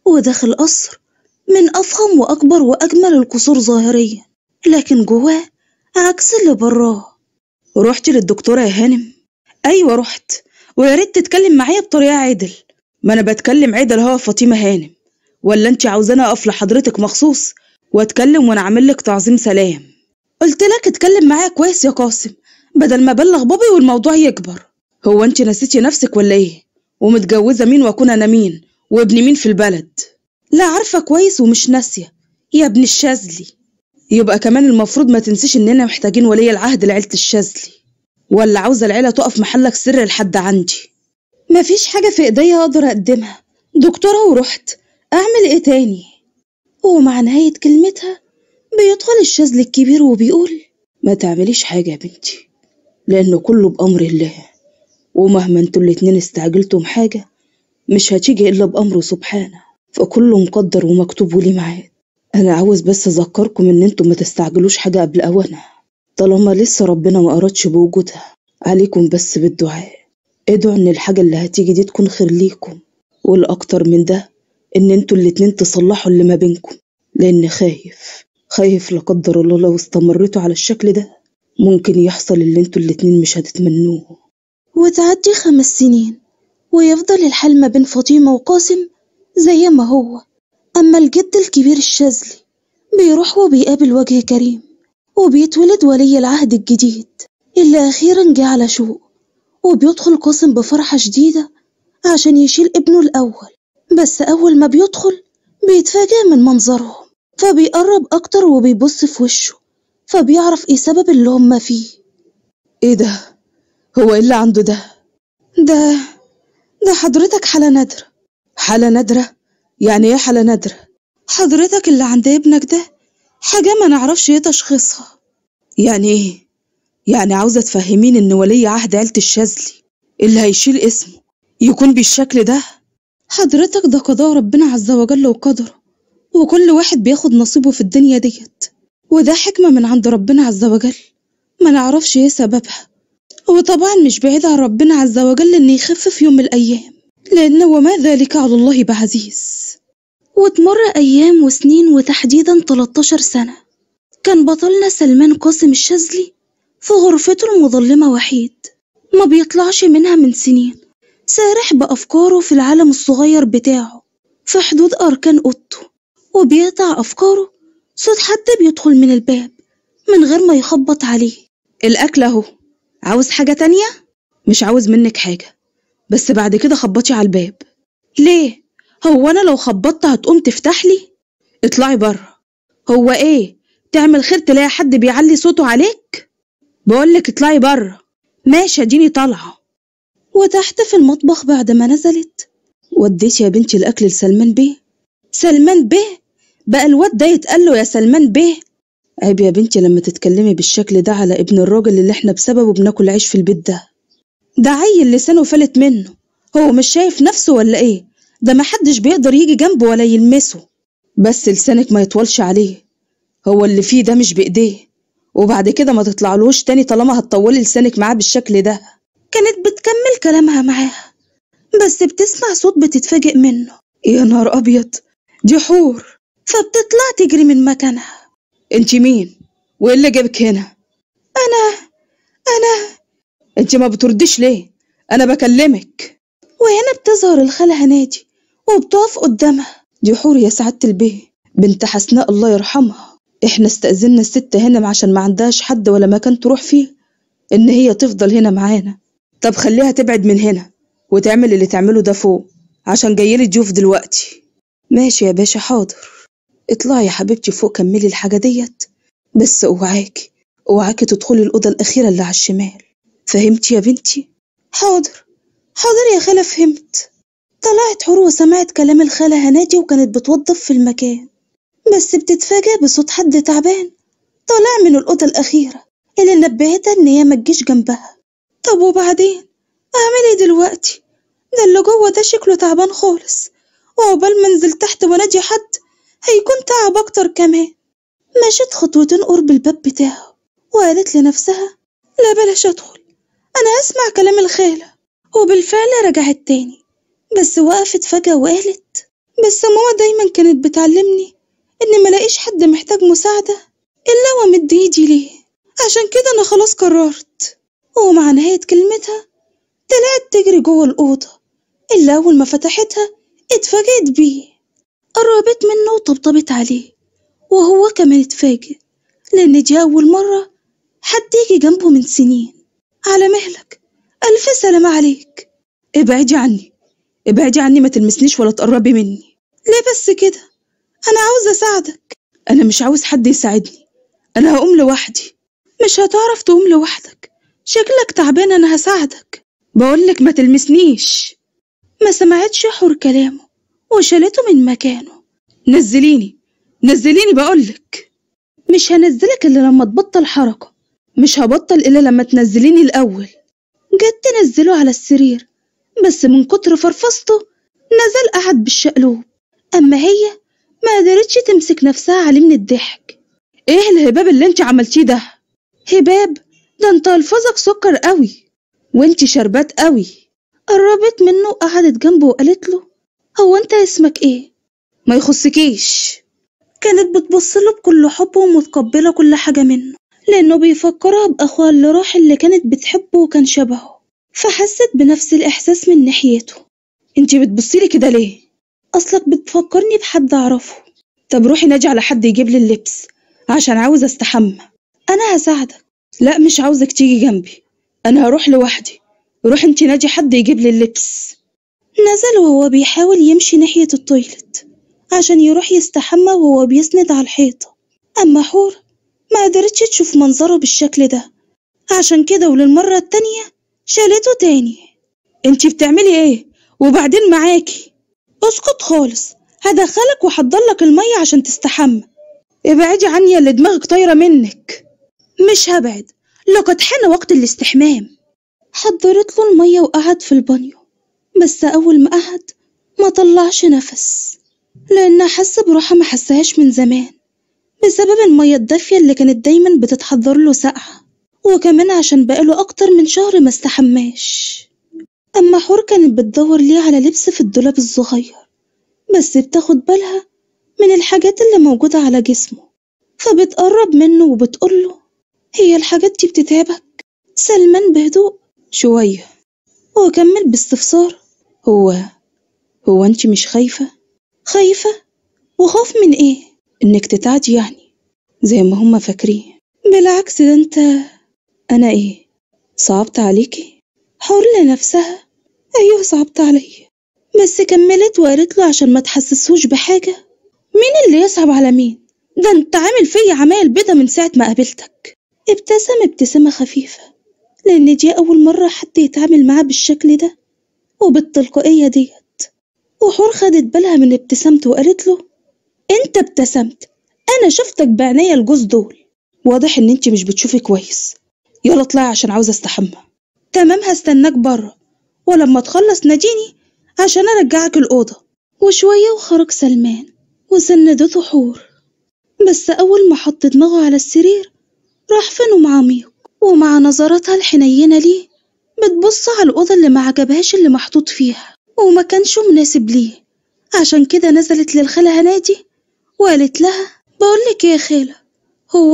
وداخل قصر من أفخم وأكبر وأجمل القصور ظاهريا لكن جواه عكس اللي براه رحت للدكتورة يا هانم أيوة رحت ويا ريت تتكلم معايا بطريقة عدل ما أنا بتكلم عدل هو فاطمة هانم ولا أنت عاوزاني أقف لحضرتك مخصوص وأتكلم وأنا عامل لك تعظيم سلام قلت لك اتكلم معايا كويس يا قاسم بدل ما أبلغ بابي والموضوع يكبر هو أنت نسيتي نفسك ولا إيه ومتجوزة مين وأكون أنا مين وابن مين في البلد لا عارفة كويس ومش ناسية يا ابن الشاذلي يبقى كمان المفروض ما تنسيش إننا محتاجين ولي العهد لعيلة الشاذلي ولا عاوزة العيلة تقف محلك سر لحد عندي مفيش حاجة في إيديا أقدر أقدمها دكتورة ورحت أعمل إيه تاني ومع نهاية كلمتها بيدخل الشاذلي الكبير وبيقول ما تعمليش حاجة يا بنتي لأنه كله بأمر الله ومهما انتوا الاتنين استعجلتم حاجة مش هتيجي إلا بأمره سبحانه فكله مقدر ومكتوب وليه ميعاد أنا عاوز بس أذكركم إن انتوا ما تستعجلوش حاجة قبل أوانها طالما لسه ربنا ما أرادش بوجودها عليكم بس بالدعاء ادعوا إن الحاجة اللي هتيجي دي تكون خير ليكم والأكتر من ده إن انتوا الاتنين تصلحوا اللي ما بينكم لأن خايف خايف لا قدر الله لو استمرتوا على الشكل ده ممكن يحصل اللي انتوا الاتنين مش هتتمنوه وتعدي خمس سنين ويفضل الحال ما بين فاطمة وقاسم زي ما هو أما الجد الكبير الشاذلي بيروح وبيقابل وجه كريم وبيتولد ولي العهد الجديد اللي أخيرا جه على شوق وبيدخل قاسم بفرحة شديدة عشان يشيل ابنه الأول بس أول ما بيدخل بيتفاجأ من منظرهم فبيقرب أكتر وبيبص في وشه فبيعرف إيه سبب اللي هما فيه إيه ده؟ هو إيه اللي عنده ده؟ ده ده حضرتك حالة نادرة حالة نادرة؟ يعني إيه حالة نادرة؟ حضرتك اللي عند ابنك ده حاجة ما نعرفش إيه تشخيصها يعني إيه؟ يعني عاوزة تفهمين إن ولي عهد عيلة الشاذلي اللي هيشيل اسمه يكون بالشكل ده؟ حضرتك ده قضاء ربنا عز وجل وقدره وكل واحد بياخد نصيبه في الدنيا ديت وده حكمة من عند ربنا عز وجل ما نعرفش ايه سببها وطبعا مش بعيد عن ربنا عز وجل ان يخفف يوم من الايام لان وما ذلك على الله بعزيز وتمر ايام وسنين وتحديدا 13 سنة كان بطلنا سلمان قاسم الشاذلي في غرفته المظلمة وحيد ما بيطلعش منها من سنين سارح بأفكاره في العالم الصغير بتاعه في حدود أركان أوضته وبيقطع أفكاره صوت حد بيدخل من الباب من غير ما يخبط عليه الأكل أهو عاوز حاجة تانية؟ مش عاوز منك حاجة بس بعد كده خبطي على الباب ليه؟ هو أنا لو خبطت هتقوم تفتح لي؟ اطلعي بره هو إيه؟ تعمل خير تلاقي حد بيعلي صوته عليك؟ بقولك اطلعي بره ماشي اديني طالعة وتحت في المطبخ بعد ما نزلت وديت يا بنتي الأكل لسلمان بيه سلمان بيه بقى الواد ده يتقال له يا سلمان بيه عيب يا بنتي لما تتكلمي بالشكل ده على ابن الراجل اللي احنا بسببه بناكل عيش في البيت ده ده عيل لسانه فلت منه هو مش شايف نفسه ولا ايه ده محدش بيقدر يجي جنبه ولا يلمسه بس لسانك ما يطولش عليه هو اللي فيه ده مش بايديه وبعد كده ما تطلعلوش تاني طالما هتطولي لسانك معاه بالشكل ده كانت بتكمل كلامها معاها بس بتسمع صوت بتتفاجئ منه يا نهار ابيض دي حور فبتطلع تجري من مكانها انت مين وايه اللي جابك هنا انا انا انت ما بترديش ليه انا بكلمك وهنا بتظهر الخالة هنادي وبتقف قدامها دي حور يا سعادة البيه بنت حسناء الله يرحمها احنا استأذنا الست هنا عشان ما عندهاش حد ولا مكان تروح فيه ان هي تفضل هنا معانا طب خليها تبعد من هنا وتعمل اللي تعمله ده فوق عشان جايلي ضيوف دلوقتي ماشي يا باشا حاضر اطلعي يا حبيبتي فوق كملي الحاجة ديت بس اوعاكي اوعاكي تدخلي الأوضة الأخيرة اللي على الشمال فهمتي يا بنتي؟ حاضر حاضر يا خالة فهمت طلعت حور وسمعت كلام الخالة هنادي وكانت بتوظف في المكان بس بتتفاجأ بصوت حد تعبان طالع من الأوضة الأخيرة اللي نبهتها إن هي متجيش جنبها طب وبعدين أعمل إيه دلوقتي؟ ده اللي جوه ده شكله تعبان خالص وعقبال ما انزل تحت وانادي حد هيكون تعب أكتر كمان مشت خطوتين قرب الباب بتاعه وقالت لنفسها لا بلاش أدخل أنا أسمع كلام الخالة وبالفعل رجعت تاني بس وقفت فجأة وقالت بس ماما دايما كانت بتعلمني إن ملاقيش حد محتاج مساعدة إلا وأمد إيدي ليه عشان كده أنا خلاص قررت ومع نهاية كلمتها طلعت تجري جوه الأوضة إلا أول ما فتحتها اتفاجئت بيه قربت منه وطبطبت عليه وهو كمان اتفاجئ لأن دي أول مرة حد يجي جنبه من سنين على مهلك ألف سلامة عليك ابعدي عني ابعدي عني ما تلمسنيش ولا تقربي مني ليه بس كده أنا عاوزة أساعدك أنا مش عاوز حد يساعدني أنا هقوم لوحدي مش هتعرف تقوم لوحدك شكلك تعبان أنا هساعدك بقولك ما تلمسنيش ما سمعتش حور كلامه وشالته من مكانه نزليني نزليني بقولك مش هنزلك إلا لما تبطل حركة مش هبطل إلا لما تنزليني الأول جت تنزله على السرير بس من كتر فرفصته نزل قعد بالشقلوب أما هي ما قدرتش تمسك نفسها عليه من الضحك إيه الهباب اللي انت عملتيه ده هباب ده انت ألفاظك سكر قوي وانت شربات قوي قربت منه وقعدت جنبه وقالت له هو انت اسمك ايه ما يخصكيش كانت بتبص له بكل حب ومتقبلة كل حاجة منه لأنه بيفكرها بأخوها اللي راح اللي كانت بتحبه وكان شبهه فحست بنفس الإحساس من ناحيته انتي بتبصيلي كده ليه؟ أصلك بتفكرني بحد أعرفه طب روحي نادي على حد يجيب لي اللبس عشان عاوز استحمى أنا هساعدك لا مش عاوزك تيجي جنبي أنا هروح لوحدي روحي انتي نادي حد يجيب لي اللبس نزل وهو بيحاول يمشي ناحية التويلت عشان يروح يستحمى وهو بيسند على الحيطة أما حور ما قدرتش تشوف منظره بالشكل ده عشان كده وللمرة التانية شالته تاني انتي بتعملي ايه وبعدين معاكي اسكت خالص هدخلك وحضرلك المية عشان تستحمى ابعدي عني اللي دماغك طايرة منك مش هبعد لقد حان وقت الاستحمام حضرت له المية وقعد في البانيو بس أول ما قعد ما طلعش نفس لأنها حس براحة ما حسهاش من زمان بسبب المية الدافية اللي كانت دايما بتتحضر له ساقعة وكمان عشان بقاله أكتر من شهر ما استحماش أما حور كانت بتدور ليه على لبس في الدولاب الصغير بس بتاخد بالها من الحاجات اللي موجودة على جسمه فبتقرب منه وبتقوله هي الحاجات دي بتتعبك سلمان بهدوء شوية وكمل باستفسار هو هو انتي مش خايفة؟ خايفة؟ وخوف من ايه؟ انك تتعدي يعني زي ما هما فاكرين بالعكس ده انت انا ايه صعبت عليكي حر لنفسها ايوه صعبت عليا بس كملت وقالت له عشان ما تحسسوش بحاجة مين اللي يصعب على مين ده انت عامل فيا عمايل بيضة من ساعة ما قابلتك ابتسم ابتسامة خفيفة لأن دي أول مرة حد يتعامل معاه بالشكل ده وبالتلقائية ديت وحور خدت بالها من ابتسامته وقالت له انت ابتسمت انا شفتك بعناية الجوز دول واضح ان انتي مش بتشوفي كويس يلا اطلعي عشان عاوزة استحمى تمام هستناك بره ولما تخلص ناديني عشان ارجعك الأوضة وشوية وخرج سلمان وسندته حور بس أول ما حط دماغه على السرير راح في نوم عميق ومع نظراتها الحنينة ليه بتبص على الأوضة اللي ما عجبهاش اللي محطوط فيها وما كانش مناسب ليه عشان كده نزلت للخالة هنادي وقالت لها بقولك ايه يا خالة هو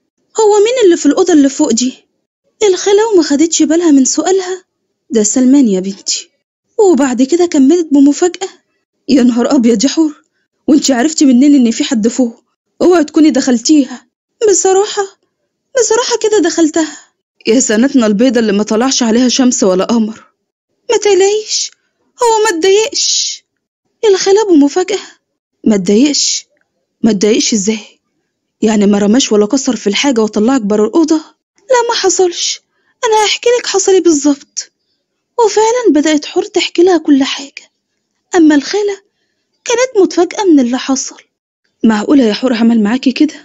هو مين اللي في الأوضة اللي فوق دي الخالة وما خدتش بالها من سؤالها ده سلمان يا بنتي وبعد كده كملت بمفاجأة يا نهار أبيض يا حور وانتي عرفتي منين إن في حد فوق اوعي تكوني دخلتيها بصراحة بصراحة كده دخلتها يا سنتنا البيضة اللي ما طلعش عليها شمس ولا قمر ما تقلقيش هو ما اتضايقش الخالة بمفاجأة ما اتضايقش ما اتضايقش ازاي يعني ما رماش ولا كسر في الحاجة وطلعك برا الأوضة لا ما حصلش أنا هحكي لك حصل ايه بالظبط وفعلا بدأت حور تحكي لها كل حاجة أما الخالة كانت متفاجئة من اللي حصل معقولة يا حور عمل معاكي كده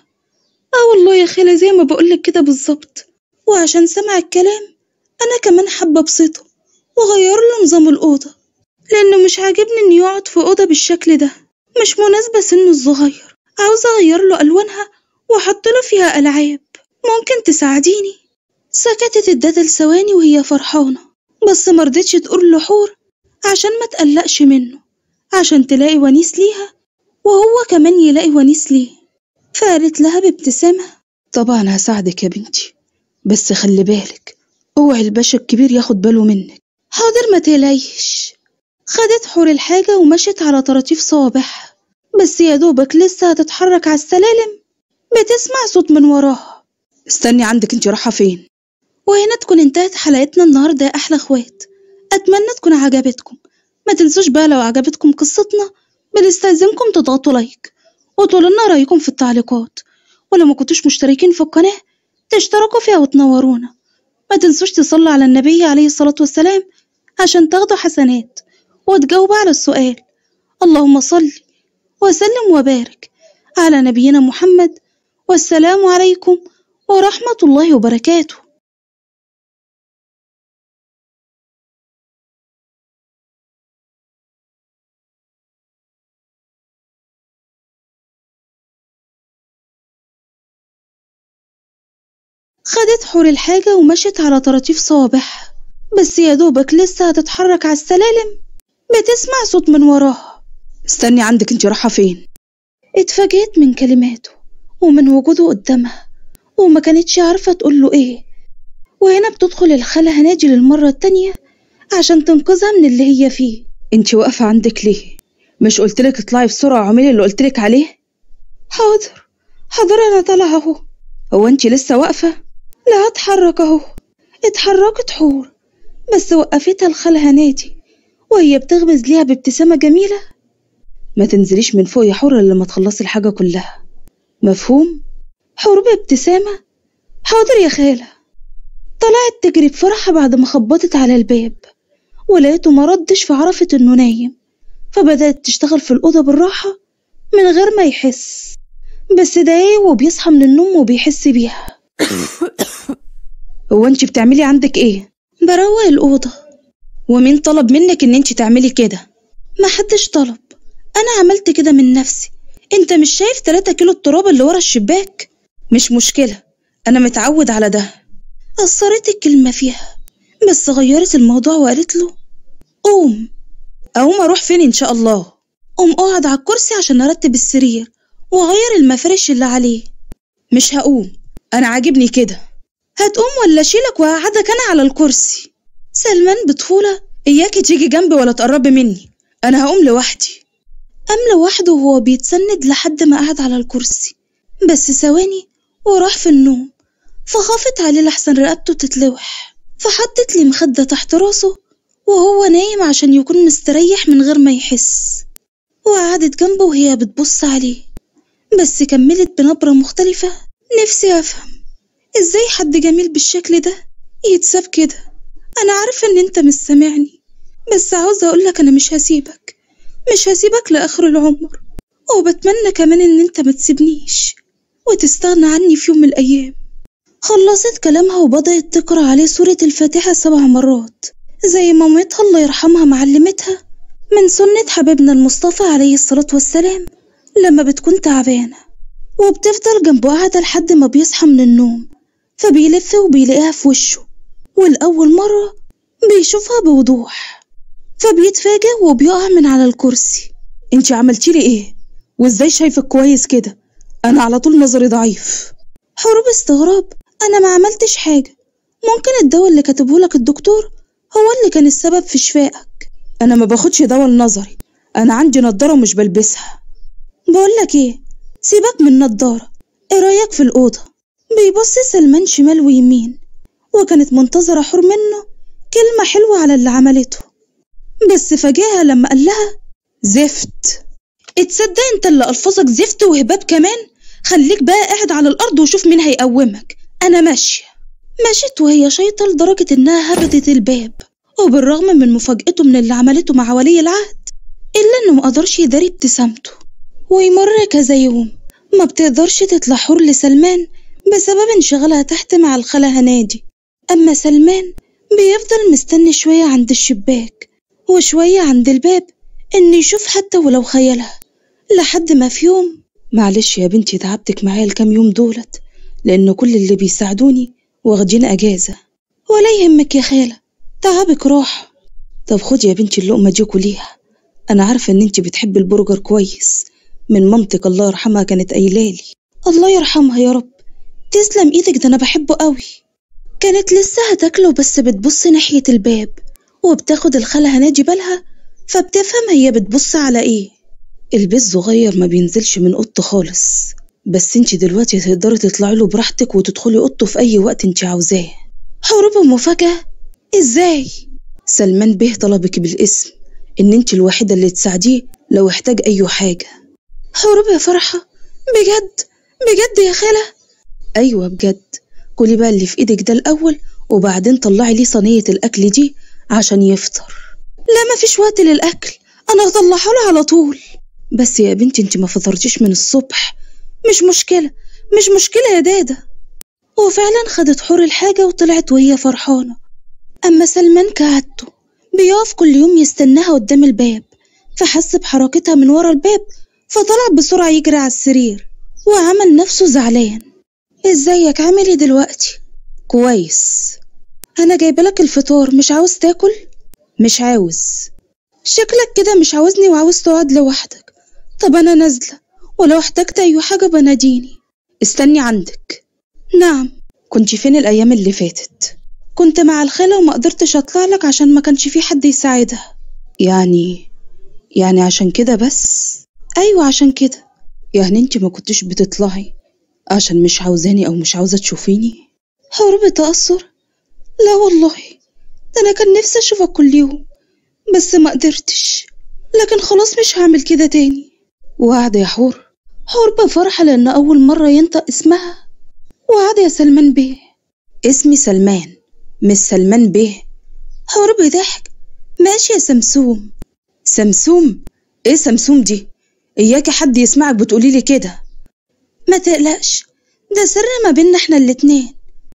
اه والله يا خالة زي ما بقولك كده بالظبط وعشان سمع الكلام أنا كمان حابة أبسطه وغير له نظام الأوضة لأنه مش عاجبني إنه يقعد في أوضة بالشكل ده مش مناسبة سنه الصغير عاوزة أغير له ألوانها وأحط له فيها ألعاب ممكن تساعديني سكتت الداتا ثواني وهي فرحانة بس مرضتش تقول له حور عشان ما تقلقش منه عشان تلاقي ونيس ليها وهو كمان يلاقي ونيس ليه فقالت لها بابتسامة طبعا هساعدك يا بنتي بس خلي بالك اوعي الباشا الكبير ياخد باله منك حاضر ما تقلقيش خدت حور الحاجة ومشت على طراطيف صوابعها بس يا دوبك لسه هتتحرك على السلالم بتسمع صوت من وراها استني عندك انت رايحه فين وهنا تكون انتهت حلقتنا النهاردة يا أحلى اخوات أتمنى تكون عجبتكم ما تنسوش بقى لو عجبتكم قصتنا بنستلزمكم تضغطوا لايك وتقولوا لنا رأيكم في التعليقات ولو ما كنتوش مشتركين في القناة تشتركوا فيها وتنورونا ما تنسوش تصلوا على النبي عليه الصلاة والسلام عشان تاخدوا حسنات وتجاوبوا على السؤال اللهم صل وسلم وبارك على نبينا محمد والسلام عليكم ورحمة الله وبركاته خدت حور الحاجة ومشت على طراطيف صوابعها بس يا دوبك لسه هتتحرك على السلالم بتسمع صوت من وراها استني عندك انت رايحه فين اتفاجئت من كلماته ومن وجوده قدامها وما كانتش عارفة تقوله ايه وهنا بتدخل الخالة هناجي للمرة التانية عشان تنقذها من اللي هي فيه انت واقفه عندك ليه مش قلتلك اطلعي بسرعه واعملي اللي قلتلك عليه حاضر حاضر انا طالعة اهو هو انت لسه واقفه لا اتحرك اهو اتحركت حور بس وقفتها الخالة هنادي وهي بتغمز ليها بابتسامة جميلة ما تنزليش من فوق يا حور الا لما تخلصي الحاجه كلها مفهوم حور بابتسامة حاضر يا خالة طلعت تجري بفرحة بعد ما خبطت على الباب ولقيته مردش فعرفت انه نايم فبدأت تشتغل في الأوضة بالراحة من غير ما يحس بس دقايق وبيصحى من النوم وبيحس بيها هو انت بتعملي عندك ايه بروق الأوضة ومين طلب منك ان انت تعملي كده محدش طلب أنا عملت كده من نفسي أنت مش شايف 3 كيلو التراب اللي ورا الشباك مش مشكله انا متعود على ده قصرت الكلمة فيها بس غيرت الموضوع وقالت له قوم اقوم اروح فين ان شاء الله قوم اقعد على الكرسي عشان ارتب السرير واغير المفارش اللي عليه مش هقوم انا عاجبني كده هتقوم ولا اشيلك واقعدك انا على الكرسي سلمان بطفولة اياكي تيجي جنبي ولا تقربي مني انا هقوم لوحدي قام لوحده وهو بيتسند لحد ما قعد على الكرسي بس ثواني وراح في النوم فخافت عليه لحسن رقبته تتلوح فحطت لي مخدة تحت راسه وهو نايم عشان يكون مستريح من غير ما يحس وقعدت جنبه وهي بتبص عليه بس كملت بنبرة مختلفة نفسي أفهم إزاي حد جميل بالشكل ده يتساب كده أنا عارفة إن أنت مش سامعني بس عاوزة أقولك أنا مش هسيبك مش هسيبك لآخر العمر وبتمنى كمان إن أنت ما تسيبنيش وتستغنى عني في يوم من الأيام خلصت كلامها وبدأت تقرأ عليه سورة الفاتحة سبع مرات زي ما مامتها الله يرحمها معلمتها من سنة حبيبنا المصطفى عليه الصلاة والسلام لما بتكون تعبانة وبتفضل جنبه قاعدة لحد ما بيصحى من النوم فبيلف وبيلاقيها في وشه والأول مرة بيشوفها بوضوح فبيتفاجئ وبيقع من على الكرسي انت عملتي لي ايه وازاي شايفك كويس كده انا على طول نظري ضعيف حروب استغراب أنا ما عملتش حاجة ممكن الدواء اللي كاتبهولك الدكتور هو اللي كان السبب في شفائك انا ما باخدش دواء النظري انا عندي نضاره ومش بلبسها بقولك ايه سيبك من النضارة ايه رأيك في الأوضة بيبص سلمان شمال ويمين وكانت منتظرة حور منه كلمة حلوة على اللي عملته بس فاجئها لما قال لها زفت اتصدق انت اللي ألفظك زفت وهباب كمان خليك بقى قاعد على الأرض وشوف مين هيقومك أنا ماشية مشيت وهي شايطة لدرجة إنها هبدت الباب وبالرغم من مفاجأته من اللي عملته مع ولي العهد إلا إنه مقدرش يداري ابتسامته ويمر كذا يوم ما بتقدرش تطلع حور لسلمان بسبب انشغالها تحت مع الخالة هنادي أما سلمان بيفضل مستني شوية عند الشباك وشوية عند الباب إنه يشوف حتى ولو خيالها لحد ما في يوم معلش يا بنتي تعبتك معايا الكام يوم دولت لأن كل اللي بيساعدوني واخدين أجازة ولا يهمك يا خالة تعبك راح طب خدي يا بنتي اللقمة دي كليها أنا عارفة إن أنت بتحبي البرجر كويس من مامتك الله يرحمها كانت قايلالي الله يرحمها يا رب تسلم ايدك ده انا بحبه قوي كانت لسه هتاكله بس بتبص ناحية الباب وبتاخد الخالة هنادي بالها فبتفهم هي بتبص على ايه البيت صغير ما بينزلش من اوضته خالص بس انت دلوقتي تقدري تطلعي له براحتك وتدخلي اوضته في اي وقت انت عاوزاه حروب مفاجأة ازاي سلمان بيه طلبك بالاسم ان انت الوحيدة اللي تساعديه لو احتاج اي حاجة حروب يا فرحة بجد بجد يا خالة ايوه بجد كلي بقى اللي في ايدك ده الاول وبعدين طلعي ليه صينية الاكل دي عشان يفطر لا مفيش وقت للاكل انا هطلعها له على طول بس يا بنتي انت ما فطرتيش من الصبح مش مشكلة مش مشكلة يا دادا وفعلا خدت حور الحاجة وطلعت وهي فرحانة أما سلمان كعادته بيقف كل يوم يستناها قدام الباب فحس بحركتها من ورا الباب فطلع بسرعة يجري على السرير وعمل نفسه زعلان ازيك عامل ايه دلوقتي كويس انا جايبه لك الفطار مش عاوز تاكل مش عاوز شكلك كده مش عاوزني وعاوز تقعد لوحدك طب انا نازله ولو احتجت اي حاجه بناديني استني عندك نعم كنت فين الايام اللي فاتت كنت مع الخالة وما قدرتش اطلع لك عشان ما كانش في حد يساعدها يعني يعني عشان كده بس ايوه عشان كده يعني انت ما كنتش بتطلعي عشان مش عاوزاني او مش عاوزه تشوفيني حرب تأثر لا والله ده انا كان نفسي اشوفك كل يوم بس ما قدرتش لكن خلاص مش هعمل كده تاني وعد يا حور حور بفرحة لأن أول مرة ينطق اسمها وعد يا سلمان بيه اسمي سلمان مش سلمان بيه حور بضحك ماشي يا سمسوم سمسوم ايه سمسوم دي اياكي حد يسمعك بتقولي لي كده ما تقلقش ده سر ما بيننا احنا الاتنين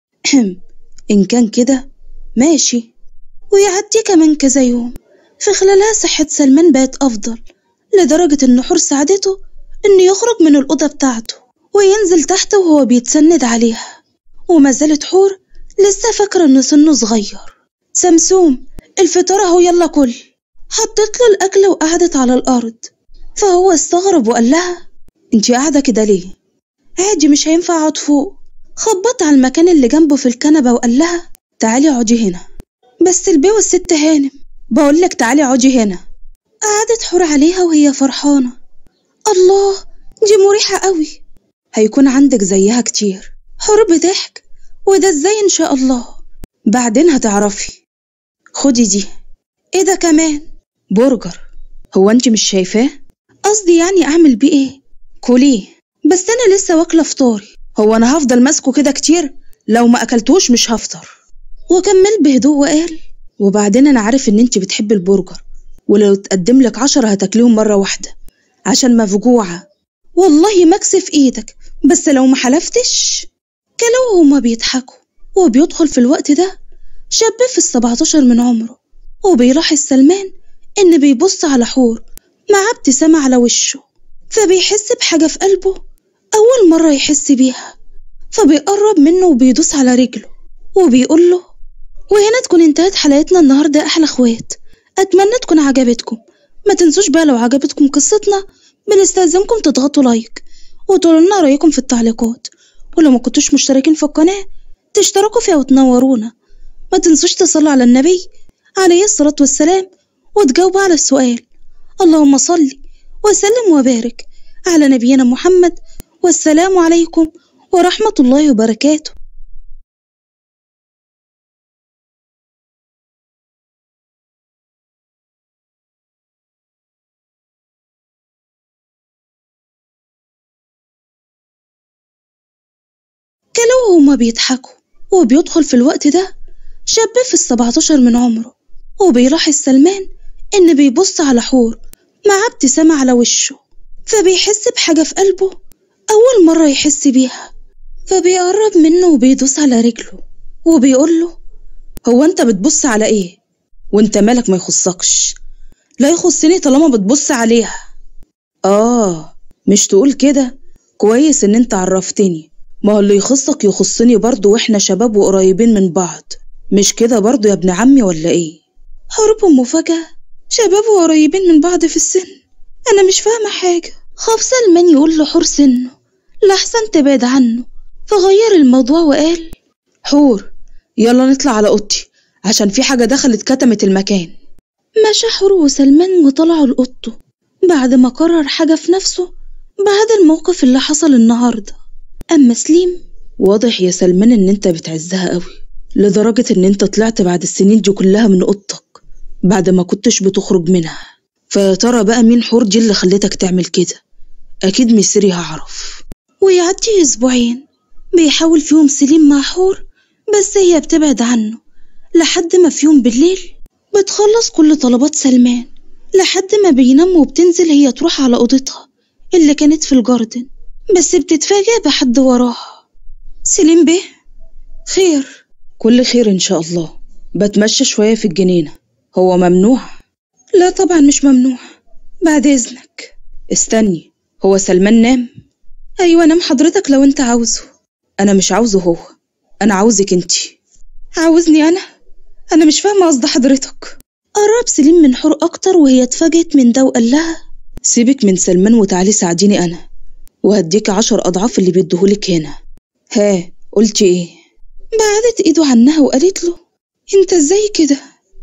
ان كان كده ماشي ويعدي كمان كذا يوم في خلالها صحة سلمان بقت أفضل لدرجة إن حور ساعدته إنه يخرج من الأوضة بتاعته وينزل تحت وهو بيتسند عليها وما زالت حور لسه فاكرة إن سنه صغير سمسوم الفطار أهو يلا كل حطت له الأكل وقعدت على الأرض فهو استغرب وقال لها انتي قاعدة كده ليه؟ عادي مش هينفع أقعد فوق خبط على المكان اللي جنبه في الكنبة وقال لها تعالي اقعدي هنا بس البيه والست هانم بقولك تعالي اقعدي هنا قعدت حور عليها وهي فرحانة الله دي مريحة قوي هيكون عندك زيها كتير حور بضحك وده ازاي ان شاء الله بعدين هتعرفي خدي دي ايه ده كمان برجر هو انت مش شايفاه قصدي يعني اعمل بيه ايه كليه بس انا لسه واكله فطاري هو انا هفضل ماسكه كده كتير لو ما اكلتوش مش هفطر وكمل بهدوء وقال وبعدين انا عارف ان انت بتحبي البرجر ولو تقدم لك عشرة هتاكليهم مرة واحدة عشان مفجوعة والله ما اكسف ايدك بس لو ما حلفتش كلوا وهما بيضحكوا وبيدخل في الوقت ده شاب في السبعتاشر من عمره وبيلاحظ سلمان إن بيبص على حور مع ابتسامة على وشه فبيحس بحاجة في قلبه أول مرة يحس بيها فبيقرب منه وبيدوس على رجله وبيقول له وهنا تكون انتهت حلقتنا النهاردة أحلى أخوات أتمنى تكون عجبتكم ما تنسوش بقى لو عجبتكم قصتنا بنستلزمكم تضغطوا لايك وتقولوا لنا رأيكم في التعليقات ولو ما كنتوش مشتركين في القناة تشتركوا فيها وتنورونا ما تنسوش تصلوا على النبي عليه الصلاة والسلام وتجاوبوا على السؤال اللهم صل وسلم وبارك على نبينا محمد والسلام عليكم ورحمة الله وبركاته كلوا وهما بيضحكوا وبيدخل في الوقت ده شاب في السبعتاشر من عمره وبيلاحظ سلمان إن بيبص على حور مع ابتسامة على وشه فبيحس بحاجة في قلبه أول مرة يحس بيها فبيقرب منه وبيدوس على رجله وبيقول له هو انت بتبص على ايه وانت مالك ما يخصكش لا يخصني طالما بتبص عليها اه مش تقول كده كويس ان انت عرفتني ما هو اللي يخصك يخصني برضه واحنا شباب وقريبين من بعض مش كده برضه يا ابن عمي ولا ايه حرب مفاجأة شباب وقريبين من بعض في السن أنا مش فاهمة حاجة خاف سلمان يقول له حور سنه لحسن تبعد عنه فغير الموضوع وقال حور يلا نطلع على اوضتي عشان في حاجه دخلت كتمت المكان مشى حور وسلمان وطلعوا لأوضته بعد ما قرر حاجة في نفسه بعد الموقف اللي حصل النهاردة أما سليم واضح يا سلمان ان انت بتعزها قوي لدرجه ان انت طلعت بعد السنين دي كلها من اوضتك بعد ما كنتش بتخرج منها فيا ترى بقى مين حور دي اللي خلتك تعمل كده اكيد مصري هعرف ويعدي أسبوعين بيحاول فيهم سليم مع حور بس هي بتبعد عنه لحد ما في يوم بالليل بتخلص كل طلبات سلمان لحد ما بينام وبتنزل هي تروح على أوضتها اللي كانت في الجاردن بس بتتفاجأ بحد وراها سليم بيه خير كل خير ان شاء الله بتمشى شويه في الجنينه هو ممنوع لا طبعا مش ممنوع بعد إذنك استني هو سلمان نام أيوة نام حضرتك لو أنت عاوزه انا مش عاوزه هو انا عاوزك انتي عاوزني أنا أنا مش فاهمة قصد حضرتك قرب سليم من حور أكتر وهي اتفاجئت من ده وقال لها سيبك من سلمان وتعالي ساعديني انا وهديك عشر اضعاف اللي بيديهولك هنا ها قلتي ايه بعدت إيده عنها وقالت له أنت إزاي كده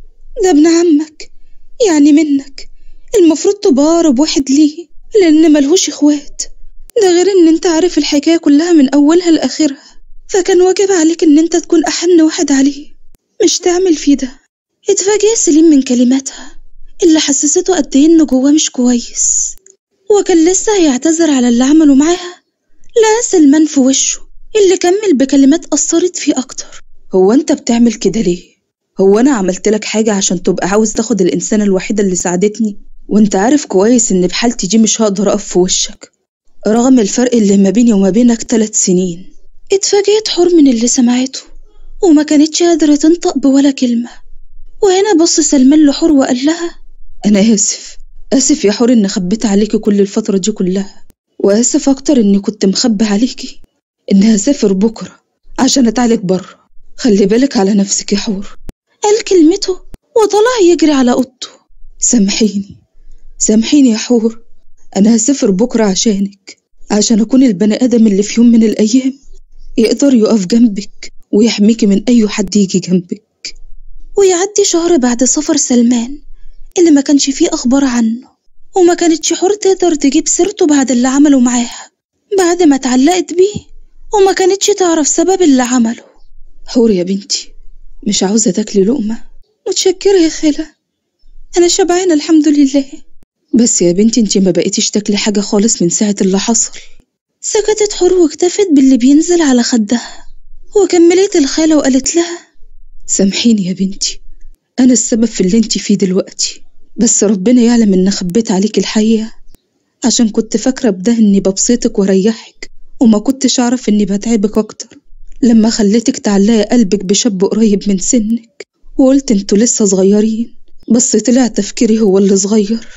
ده ابن عمك يعني منك المفروض تبارب واحد ليه لأن ملهوش إخوات ده غير إن أنت عارف الحكاية كلها من أولها لآخرها فكان واجب عليك إن أنت تكون أحن واحد عليه مش تعمل فيه ده اتفاجئ سليم من كلماتها اللي حسسته قد إيه إنه جواه مش كويس وكان لسه هيعتذر على اللي عمله معاها لقى سلمان في وشه اللي كمل بكلمات أثرت فيه أكتر هو انت بتعمل كده ليه هو انا عملت لك حاجه عشان تبقى عاوز تاخد الانسانه الوحيده اللي ساعدتني وانت عارف كويس ان بحالتي دي مش هقدر اقف في وشك رغم الفرق اللي ما بيني وما بينك ثلاث سنين اتفاجئت حور من اللي سمعته وما كانتش قادرة تنطق بولا كلمة وهنا بص سلمان لحور وقال لها انا اسف اسف يا حور اني خبيت عليكي كل الفتره دي كلها واسف اكتر اني كنت مخبي عليكي اني هسافر بكره عشان اتعالج بره خلي بالك على نفسك يا حور قال كلمته وطلع يجري على أوضته سامحيني سامحيني يا حور أنا هسافر بكرة عشانك عشان أكون البني آدم اللي في يوم من الأيام يقدر يقف جنبك ويحميكي من أي حد يجي جنبك ويعدي شهر بعد سفر سلمان اللي ما كانش فيه أخبار عنه وما كانتش حور تقدر تجيب سيرته بعد اللي عمله معاها بعد ما اتعلقت بيه وما كانتش تعرف سبب اللي عمله حور يا بنتي مش عاوزة تاكلي لقمة متشكرة يا خالة أنا شبعانة الحمد لله بس يا بنتي انتي ما بقيتيش تاكلي حاجة خالص من ساعة اللي حصل سكتت حور واكتفت باللي بينزل على خدها وكملت الخالة وقالت لها سامحيني يا بنتي أنا السبب في اللي انتي فيه دلوقتي بس ربنا يعلم إن خبيت عليك الحقيقة عشان كنت فاكرة بده إني ببسطك وأريحك وما كنتش أعرف إني بتعبك أكتر لما خليتك تعلقي قلبك بشاب قريب من سنك وقلت انتوا لسه صغيرين بس طلع تفكيري هو اللي صغير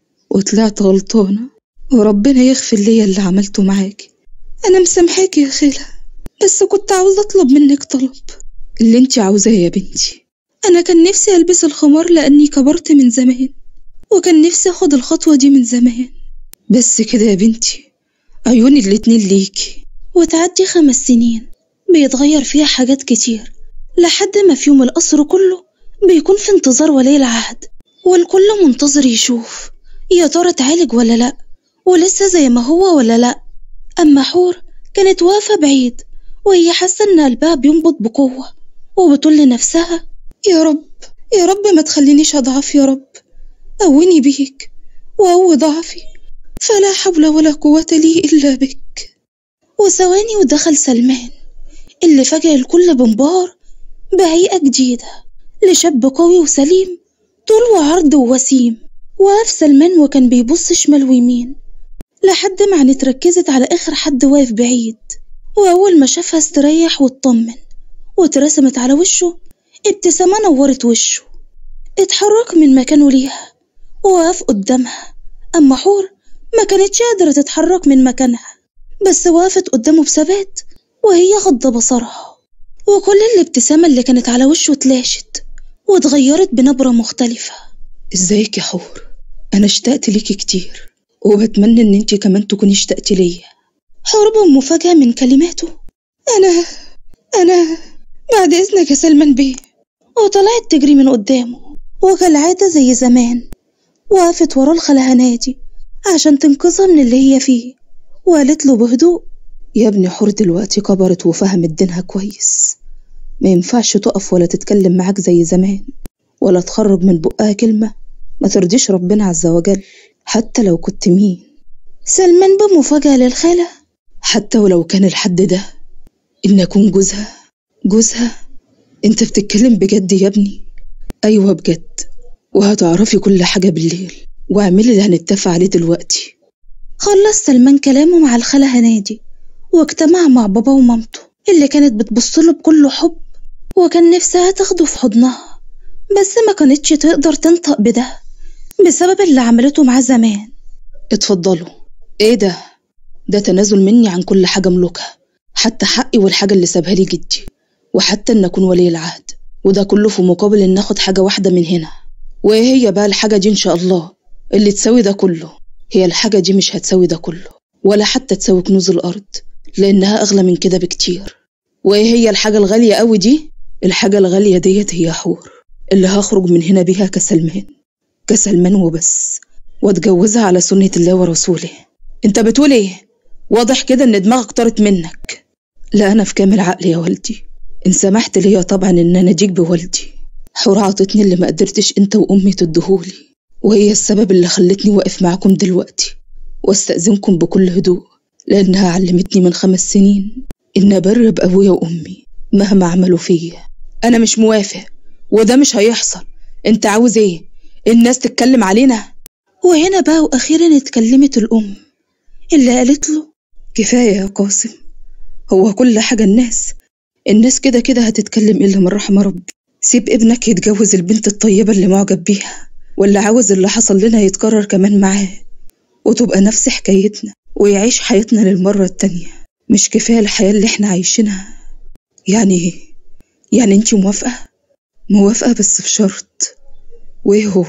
وطلعت غلطانة وربنا يغفر ليا اللي عملته معاكي أنا مسامحاكي يا خالة بس كنت عاوزة أطلب منك طلب اللي انتي عاوزاه يا بنتي أنا كان نفسي ألبس الخمار لأني كبرت من زمان وكان نفسي أخد الخطوة دي من زمان بس كده يا بنتي عيوني الاتنين ليكي وتعدي خمس سنين بيتغير فيها حاجات كتير لحد ما في يوم القصر كله بيكون في انتظار ولي العهد والكل منتظر يشوف يا ترى اتعالج ولا لأ ولسه زي ما هو ولا لأ أما حور كانت واقفة بعيد وهي حاسة إن قلبها بينبض بقوة وبتقول لنفسها يا رب يا رب ما تخلينيش أضعف يا رب قويني بيك وقوي ضعفي فلا حول ولا قوة لي إلا بك وثواني ودخل سلمان اللي فاجأ الكل بانبهار بهيئة جديدة لشاب قوي وسليم طول وعرض ووسيم وقف سلمان وكان بيبص شمال ويمين لحد ما عينيه اتركزت على آخر حد واقف بعيد وأول ما شافها استريح واطمن واترسمت على وشه ابتسامة نورت وشه اتحرك من مكانه ليها ووقف قدامها أما حور ما كانتش قادرة تتحرك من مكانها بس وقفت قدامه بثبات وهي غض بصرها وكل الابتسامة اللي كانت على وشه اتلاشت واتغيرت بنبرة مختلفة ازيك يا حور انا اشتقت ليكي كتير وبتمنى ان انتي كمان تكوني اشتقت ليا حور بمفاجأة من كلماته أنا أنا بعد إذنك يا سلمان بيه وطلعت تجري من قدامه وكالعادة زي زمان وقفت ورا الخالة هنادي عشان تنقذها من اللي هي فيه وقالت له بهدوء يا ابني حور دلوقتي كبرت وفهمت دينها كويس ما ينفعش تقف ولا تتكلم معاك زي زمان ولا تخرج من بقها كلمة ما ترضيش ربنا عز وجل حتى لو كنت مين سلمان بمفاجأة للخالة حتى ولو كان الحد ده إن أكون جوزها جوزها أنت بتتكلم بجد يا ابني أيوة بجد وهتعرفي كل حاجة بالليل واعملي اللي هنتفق عليه دلوقتي خلص سلمان كلامه مع الخالة هنادي واجتمع مع بابا ومامته اللي كانت بتبصله بكل حب وكان نفسها تاخده في حضنها بس ما كانتش تقدر تنطق بده بسبب اللي عملته معاه زمان اتفضلوا ايه ده ده تنازل مني عن كل حاجة ملوكها حتى حقي والحاجة اللي سابها لي جدي وحتى ان اكون ولي العهد وده كله في مقابل ان اخد حاجة واحدة من هنا وايه هي بقى الحاجة دي ان شاء الله اللي تساوي ده كله هي الحاجة دي مش هتساوي ده كله ولا حتى تساوي كنوز الارض لانها اغلى من كده بكتير وايه هي الحاجة الغالية قوي دي الحاجة الغالية ديت هي حور اللي هخرج من هنا بيها كسلمان كسلمان وبس واتجوزها على سنة الله ورسوله انت بتقول ايه واضح كده ان دماغك طارت منك لا انا في كامل عقلي يا والدي ان سمحت ليا طبعا ان انا اجيك بوالدي حور عطتني اللي ما قدرتش انت وامي تدهولي وهي السبب اللي خلتني واقف معاكم دلوقتي واستأذنكم بكل هدوء لانها علمتني من خمس سنين ان ابر بابويا وامي مهما عملوا فيا انا مش موافق وده مش هيحصل انت عاوز ايه الناس تتكلم علينا وهنا بقى وأخيرا اتكلمت الأم اللي قالت له كفاية يا قاسم هو كل حاجة الناس الناس كده كده هتتكلم إلا من رحم ربي سيب ابنك يتجوز البنت الطيبة اللي معجب بيها ولا عاوز اللي حصل لنا يتكرر كمان معاه وتبقى نفس حكايتنا ويعيش حياتنا للمرة التانية مش كفاية الحياة اللي احنا عايشينها يعني ايه يعني انتي موافقة موافقة بس بشرط وايه هو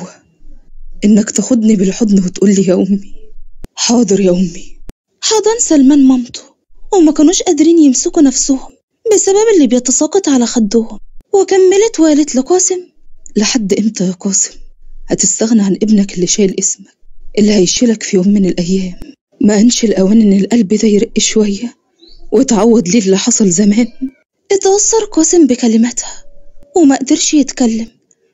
انك تاخدني بالحضن وتقولي يا امي حاضر يا امي حضن سلمان مامته وما كانوش قادرين يمسكوا نفسهم بسبب اللي بيتساقط على خدهم وكملت وقالت لقاسم لحد امتى يا قاسم هتستغنى عن ابنك اللي شايل اسمك اللي هيشيلك في يوم من الايام ما انش الاوان ان القلب ده يرق شويه وتعوض ليه اللي حصل زمان اتأثر قاسم بكلماتها وما قدرش يتكلم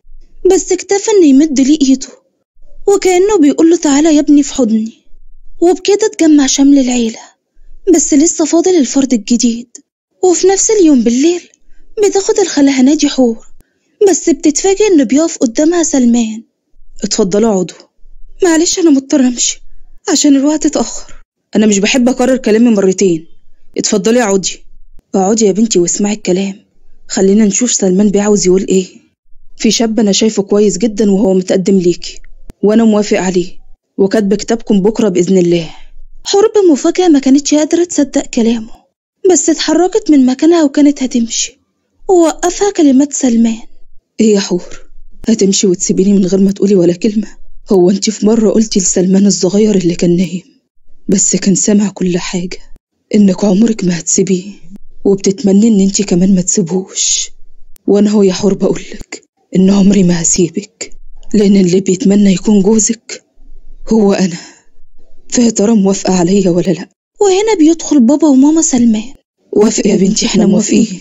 بس اكتفى انه يمد ليه ايده وكأنه بيقول له تعالى يا ابني في حضني وبكده اتجمع شمل العيلة بس لسه فاضل الفرد الجديد وفي نفس اليوم بالليل بتاخد الخالة هنادي حور بس بتتفاجئ انه بيقف قدامها سلمان اتفضلوا اقعدوا معلش انا مضطر امشي عشان الوقت اتاخر انا مش بحب اكرر كلامي مرتين اتفضلي اقعدي اقعدي يا بنتي واسمعي الكلام خلينا نشوف سلمان بيعاوز يقول ايه في شاب انا شايفه كويس جدا وهو متقدم ليكي وانا موافق عليه وكاتب كتابكم بكره باذن الله حور بمفاجأة ما كانتش قادرة تصدق كلامه بس اتحركت من مكانها وكانت هتمشي ووقفها كلمات سلمان ايه يا حور هتمشي وتسيبيني من غير ما تقولي ولا كلمة هو انت في مرة قلتي لسلمان الصغير اللي كان نايم بس كان سامع كل حاجة انك عمرك ما هتسيبيه وبتتمني ان انت كمان ما تسيبوش وانا هو يا حور بقولك ان عمري ما هسيبك لان اللي بيتمنى يكون جوزك هو انا فيا ترى موافقة عليا ولا لا وهنا بيدخل بابا وماما سلمان وافق يا بنتي احنا موافقين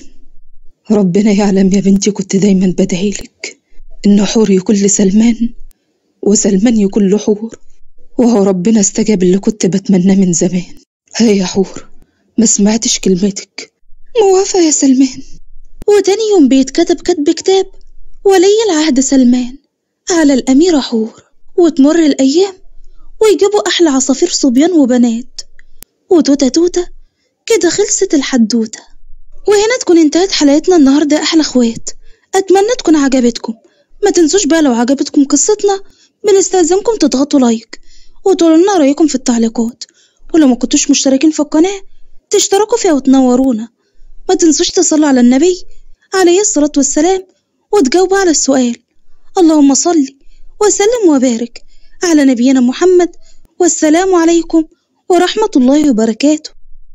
ربنا يعلم يا بنتي كنت دايما بدعيلك ان حور يكون لسلمان وسلمان يكون له حور وهو ربنا استجاب اللي كنت بتمناه من زمان هيا يا حور ما سمعتش كلمتك موافقة يا سلمان وتاني يوم بيتكتب كتب كتاب ولي العهد سلمان على الأميرة حور وتمر الأيام ويجيبوا أحلى عصافير صبيان وبنات وتوتة توتة كده خلصت الحدوتة وهنا تكون انتهت حلقتنا النهاردة أحلى أخوات أتمنى تكون عجبتكم ما تنسوش بقى لو عجبتكم قصتنا بنستلزمكم تضغطوا لايك وتقولوا لنا رأيكم في التعليقات ولو ما كنتوش مشتركين في القناة تشتركوا فيها وتنورونا ما تنسوش تصلوا على النبي عليه الصلاة والسلام وتجاوبوا على السؤال اللهم صل وسلم وبارك على نبينا محمد والسلام عليكم ورحمة الله وبركاته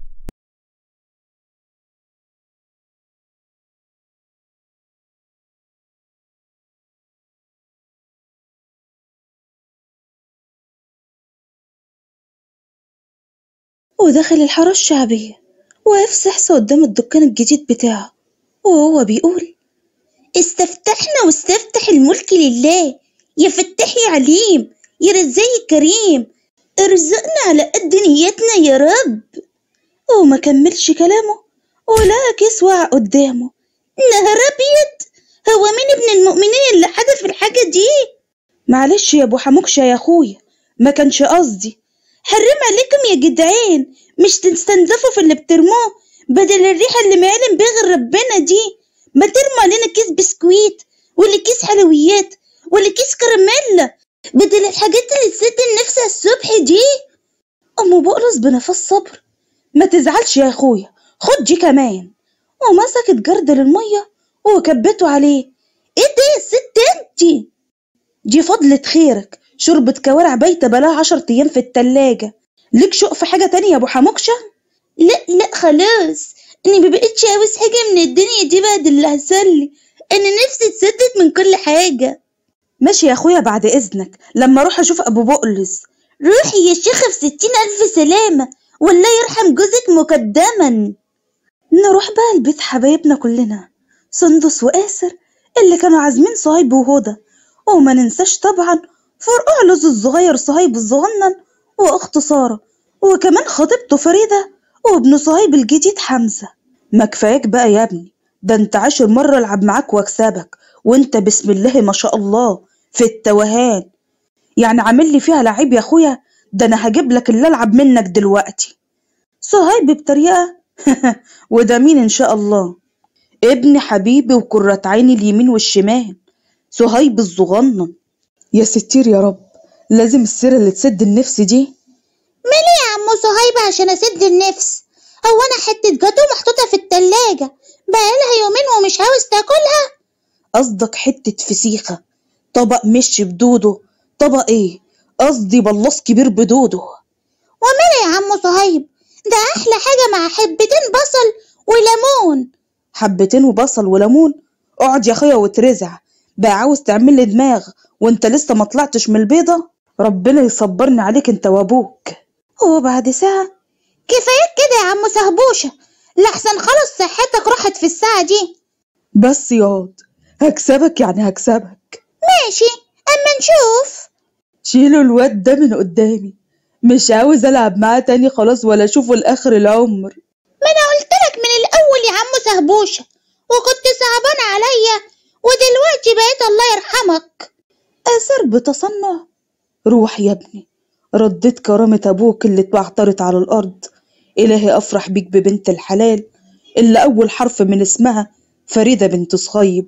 ودخل الحارة الشعبية وقف سحس قدام الدكان الجديد بتاعه وهو بيقول استفتحنا واستفتح الملك لله يا فتاح يا عليم يا رزاق كريم ارزقنا على قد نيتنا يا رب وما كملش كلامه ولقى كيس وقع قدامه نهار ابيض هو مين ابن المؤمنين اللي حدف الحاجة دي معلش يا ابو حموكشة يا اخويا ما كانش قصدي حرم عليكم يا جدعان مش تستنزفوا في اللي بترموه بدل الريحة اللي ما يعلم بيها غير ربنا دي ما ترموا علينا كيس بسكويت ولا كيس حلويات ولا كيس كراميلا بدل الحاجات اللي تسد النفس على الصبح دي ام بقرص بنفس صبر ما تزعلش يا اخويا خد دي كمان ومسكت جردل المية وكبته عليه ايه ده يا ست انتي دي فضلة خيرك شوربة كوارع بايتة بلاها عشر أيام في التلاجة ليك شوق في حاجة تانية يا أبو حموكشة؟ لا لا خلاص أنا مبقتش عاوز حاجة من الدنيا دي بعد اللي حصلي أنا نفسي اتسدت من كل حاجة ماشي يا أخويا بعد إذنك لما أروح أشوف أبو بقلز روحي يا شيخة في ستين ألف سلامة والله يرحم جوزك مقدما نروح بقى لبيت حبايبنا كلنا سندس وآسر اللي كانوا عازمين صهيب وهدى وما ننساش طبعا فرقع لوز الصغير صهيب الصغنن وأخته سارة وكمان خطيبته فريدة وابن صهيب الجديد حمزة ما كفاياك بقى يا ابني ده انت عاشر مرة العب معاك واكسبك وانت بسم الله ما شاء الله في التوهان يعني عامل لي فيها لعيب يا اخويا ده انا هجيب لك اللي العب منك دلوقتي صهيب بطريقة وده مين ان شاء الله ابن حبيبي وكرة عيني اليمين والشمال صهيب الصغنن يا ستير يا رب لازم السيرة اللي تسد النفس دي مالي يا عمو صهيب عشان اسد النفس هو انا حتة جاتو محطوطة في التلاجة بقالها يومين ومش عاوز تاكلها قصدك حتة فسيخة طبق مش بدوده طبق ايه قصدي بلاص كبير بدوده ومالي يا عمو صهيب ده احلى حاجة مع حبتين بصل وليمون حبتين وبصل وليمون اقعد يا اخويا وترزع بقى عاوز تعمل لي دماغ وانت لسه ما طلعتش من البيضة ربنا يصبرني عليك انت وابوك وبعد ساعة كفاية كده يا عمو سهبوشة لحسن خلاص صحتك راحت في الساعة دي بس ياض هكسبك يعني هكسبك ماشي اما نشوف شيلوا الواد ده من قدامي مش عاوز العب معاه تاني خلاص ولا اشوفه لاخر العمر ما انا قلتلك من الاول يا عمو سهبوشة وكنت صعبان عليا ودلوقتي بقيت الله يرحمك آسر بتصنع روح يا ابني رديت كرامة أبوك اللي اتبعترت على الأرض إلهي أفرح بيك ببنت الحلال اللي أول حرف من اسمها فريدة بنت صهيب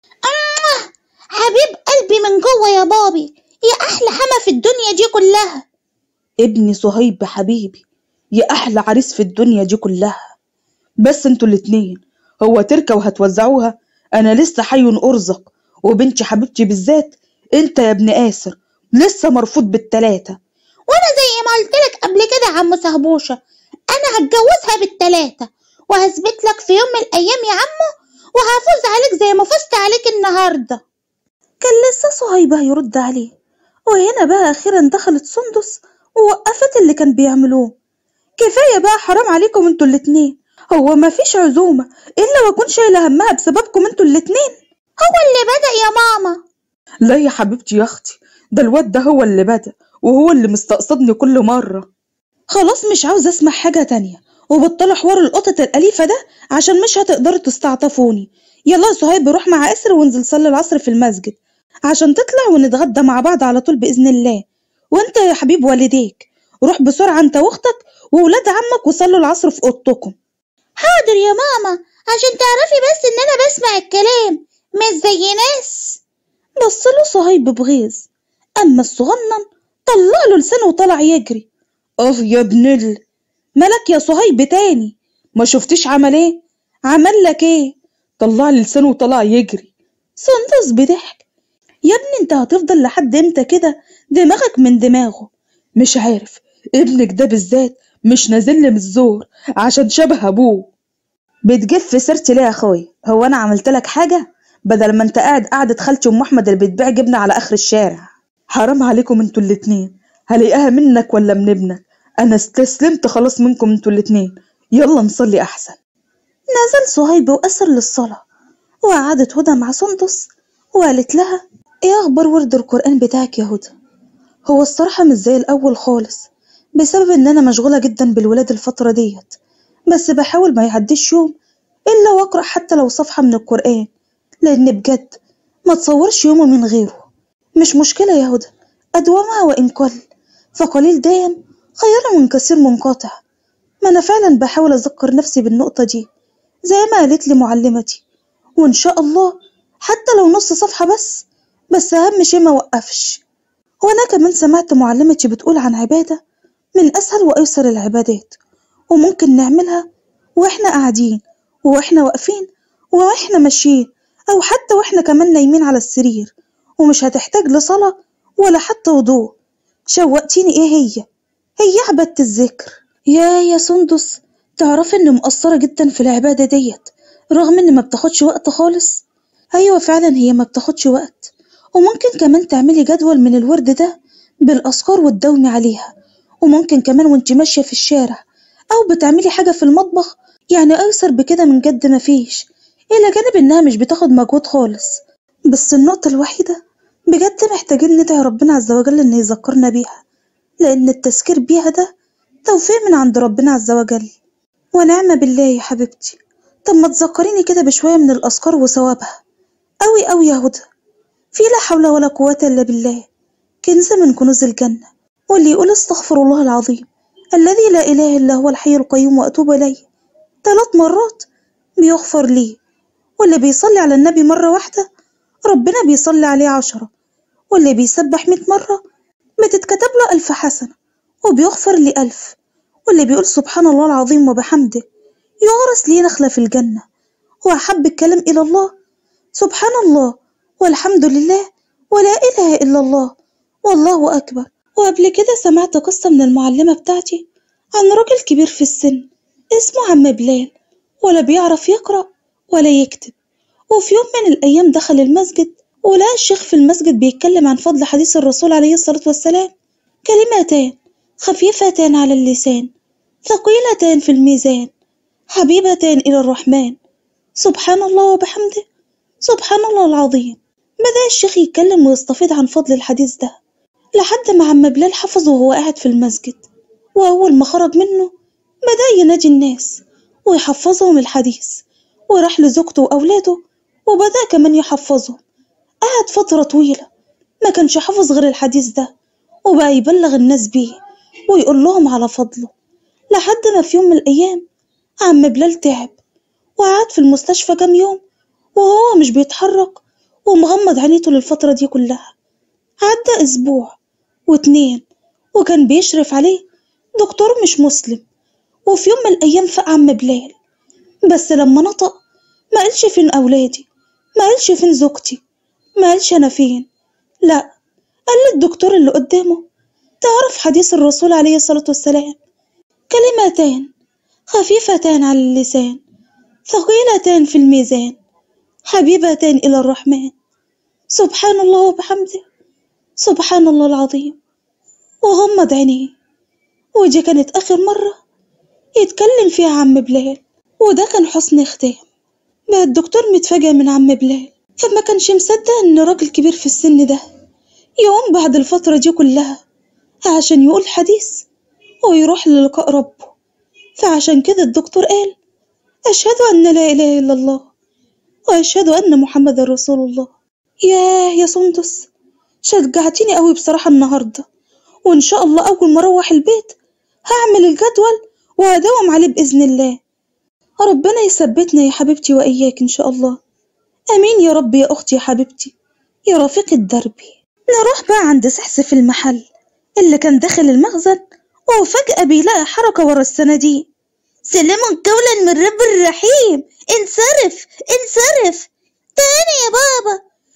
آه حبيب قلبي من جوه يا بابي يا أحلى حما في الدنيا دي كلها ابني صهيب حبيبي يا أحلى عريس في الدنيا دي كلها بس انتوا الاتنين هو تركة وهتوزعوها أنا لسه حي أرزق وبنتي حبيبتي بالذات انت يا ابن آسر لسه مرفوض بالتلاتة وأنا زي ما قلتلك قبل كده يا عم سهبوشة أنا هتجوزها بالتلاتة وهثبت لك في يوم من الأيام يا عمو وهفوز عليك زي ما فزت عليك النهاردة كان لسه صهيب هيرد عليه وهنا بقى أخيرا دخلت سندس ووقفت اللي كان بيعملوه كفاية بقى حرام عليكم انتوا الاتنين هو مفيش عزومة إلا وأكون شايلة همها بسببكم انتوا الاتنين هو اللي بدأ يا ماما لا يا حبيبتي يا أختي ده الواد ده هو اللي بدأ وهو اللي مستقصدني كل مرة خلاص مش عاوزة أسمع حاجة تانية وبطلوا حوار القطط الأليفة ده عشان مش هتقدروا تستعطفوني يلا يا صهيب روح مع آسر وانزل صلي العصر في المسجد عشان تطلع ونتغدى مع بعض على طول بإذن الله وانت يا حبيب والديك روح بسرعة انت واختك وولاد عمك وصلوا العصر في اوضتكم حاضر يا ماما عشان تعرفي بس ان انا بسمع الكلام مش زي ناس بصله صهيب بغيظ اما الصغنن طلع له لسانه وطلع يجري اه يا ابن ال مالك يا صهيب تاني ما شفتيش عمل ايه عمل لك ايه طلع لي لسانه وطلع يجري سندس بضحك يا ابني انت هتفضل لحد امتى كده دماغك من دماغه مش عارف ابنك ده بالذات مش نازل لي من الزور عشان شبه ابوه بتجيب في سيرتي ليه يا اخوي هو انا عملت لك حاجه بدل ما انت قاعد قعدة خالتي ام احمد اللي بتبيع جبنه على اخر الشارع حرام عليكم انتوا الاتنين هلاقيها منك ولا من ابنك انا استسلمت خلاص منكم انتوا الاتنين يلا نصلي احسن نزل صهيب وأسر للصلاة وقعدت هدى مع سندس وقالت لها ايه اخبار ورد القرآن بتاعك يا هدى هو الصراحة مش زي الأول خالص بسبب إن أنا مشغولة جدا بالولاد الفترة ديت بس بحاول ما يعديش يوم إلا وأقرأ حتى لو صفحة من القرآن لأن بجد ما تصورش يوم من غيره مش مشكلة يا هدى أدومها وإن قل فقليل دايم خير من كثير منقطع ما أنا فعلا بحاول أذكر نفسي بالنقطة دي زي ما قالت لي معلمتي وإن شاء الله حتى لو نص صفحة بس بس أهم شيء ما وقفش وأنا كمان سمعت معلمتي بتقول عن عبادة من أسهل وأيسر العبادات وممكن نعملها وإحنا قاعدين وإحنا واقفين وإحنا ماشيين أو حتى وإحنا كمان نايمين على السرير ومش هتحتاج لصلاة ولا حتى وضوء شوقتيني إيه هي هي عبادة الذكر يا يا سندس تعرفي إني مقصرة جدا في العبادة ديت رغم إن ما بتاخدش وقت خالص أيوة فعلا هي ما بتاخدش وقت وممكن كمان تعملي جدول من الورد ده بالأذكار وتداومي عليها وممكن كمان وانت ماشية في الشارع أو بتعملي حاجة في المطبخ يعني أيسر بكده من جد مفيش إلى جانب إنها مش بتاخد مجهود خالص بس النقطة الوحيدة بجد محتاجين ندعي ربنا عز وجل إنه يذكرنا بيها لأن التذكير بيها ده توفيق من عند ربنا عز وجل ونعم بالله يا حبيبتي طب ما تذكريني كده بشوية من الأذكار وثوابها أوي أوي يا هدى في لا حول ولا قوة إلا بالله كنز من كنوز الجنة واللي يقول استغفر الله العظيم الذي لا إله إلا هو الحي القيوم وأتوب إليه ثلاث مرات بيغفر ليه واللي بيصلي على النبي مرة واحدة ربنا بيصلي عليه عشرة واللي بيسبح مئة مرة بتتكتب له ألف حسنة وبيغفر لي ألف واللي بيقول سبحان الله العظيم وبحمده يغرس ليه نخلة في الجنة وأحب الكلام إلى الله سبحان الله والحمد لله ولا إله إلا الله والله أكبر وقبل كده سمعت قصة من المعلمة بتاعتي عن راجل كبير في السن اسمه عم بلال ولا بيعرف يقرأ ولا يكتب وفي يوم من الأيام دخل المسجد ولقى الشيخ في المسجد بيتكلم عن فضل حديث الرسول عليه الصلاة والسلام كلمتان خفيفتان على اللسان ثقيلتان في الميزان حبيبتان إلى الرحمن سبحان الله وبحمده سبحان الله العظيم بدأ الشيخ يتكلم ويستفيض عن فضل الحديث ده لحد ما عم بلال حفظه وهو قاعد في المسجد وأول ما خرج منه بدأ ينادي الناس ويحفظهم الحديث وراح لزوجته وأولاده وبدأ كمان يحفظهم قعد فترة طويلة ما كانش حافظ غير الحديث ده وبقى يبلغ الناس بيه ويقول لهم على فضله لحد ما في يوم من الأيام عم بلال تعب وقعد في المستشفى كام يوم وهو مش بيتحرك ومغمض عينيته للفترة دي كلها عدى أسبوع واتنين وكان بيشرف عليه دكتور مش مسلم وفي يوم من الأيام فاق عم بلال بس لما نطق ما قالش فين أولادي ما قالش فين زوجتي ما قالش أنا فين لا قال للدكتور اللي قدامه تعرف حديث الرسول عليه الصلاة والسلام كلمتان خفيفتان على اللسان ثقيلتان في الميزان حبيبتان إلى الرحمن سبحان الله وبحمده سبحان الله العظيم وغمض عينيه ودي كانت آخر مرة يتكلم فيها عم بلال وده كان حسن ختام بقى الدكتور متفاجئ من عم بلال فما كانش مصدق إن راجل كبير في السن ده يقوم بعد الفترة دي كلها عشان يقول حديث ويروح للقاء ربه فعشان كده الدكتور قال أشهد أن لا إله إلا الله وأشهد أن محمد رسول الله ياه يا سندس شجعتيني قوي بصراحة النهاردة وإن شاء الله أول ما أروح البيت هعمل الجدول وهداوم عليه بإذن الله ربنا يثبتنا يا حبيبتي وإياك إن شاء الله آمين يا رب يا أختي يا حبيبتي يا رفيقة دربي نروح بقى عند سحس في المحل اللي كان داخل المخزن وفجأة بيلاقي حركة ورا الصناديق سلام قولا من رب الرحيم انصرف انصرف تاني يا بابا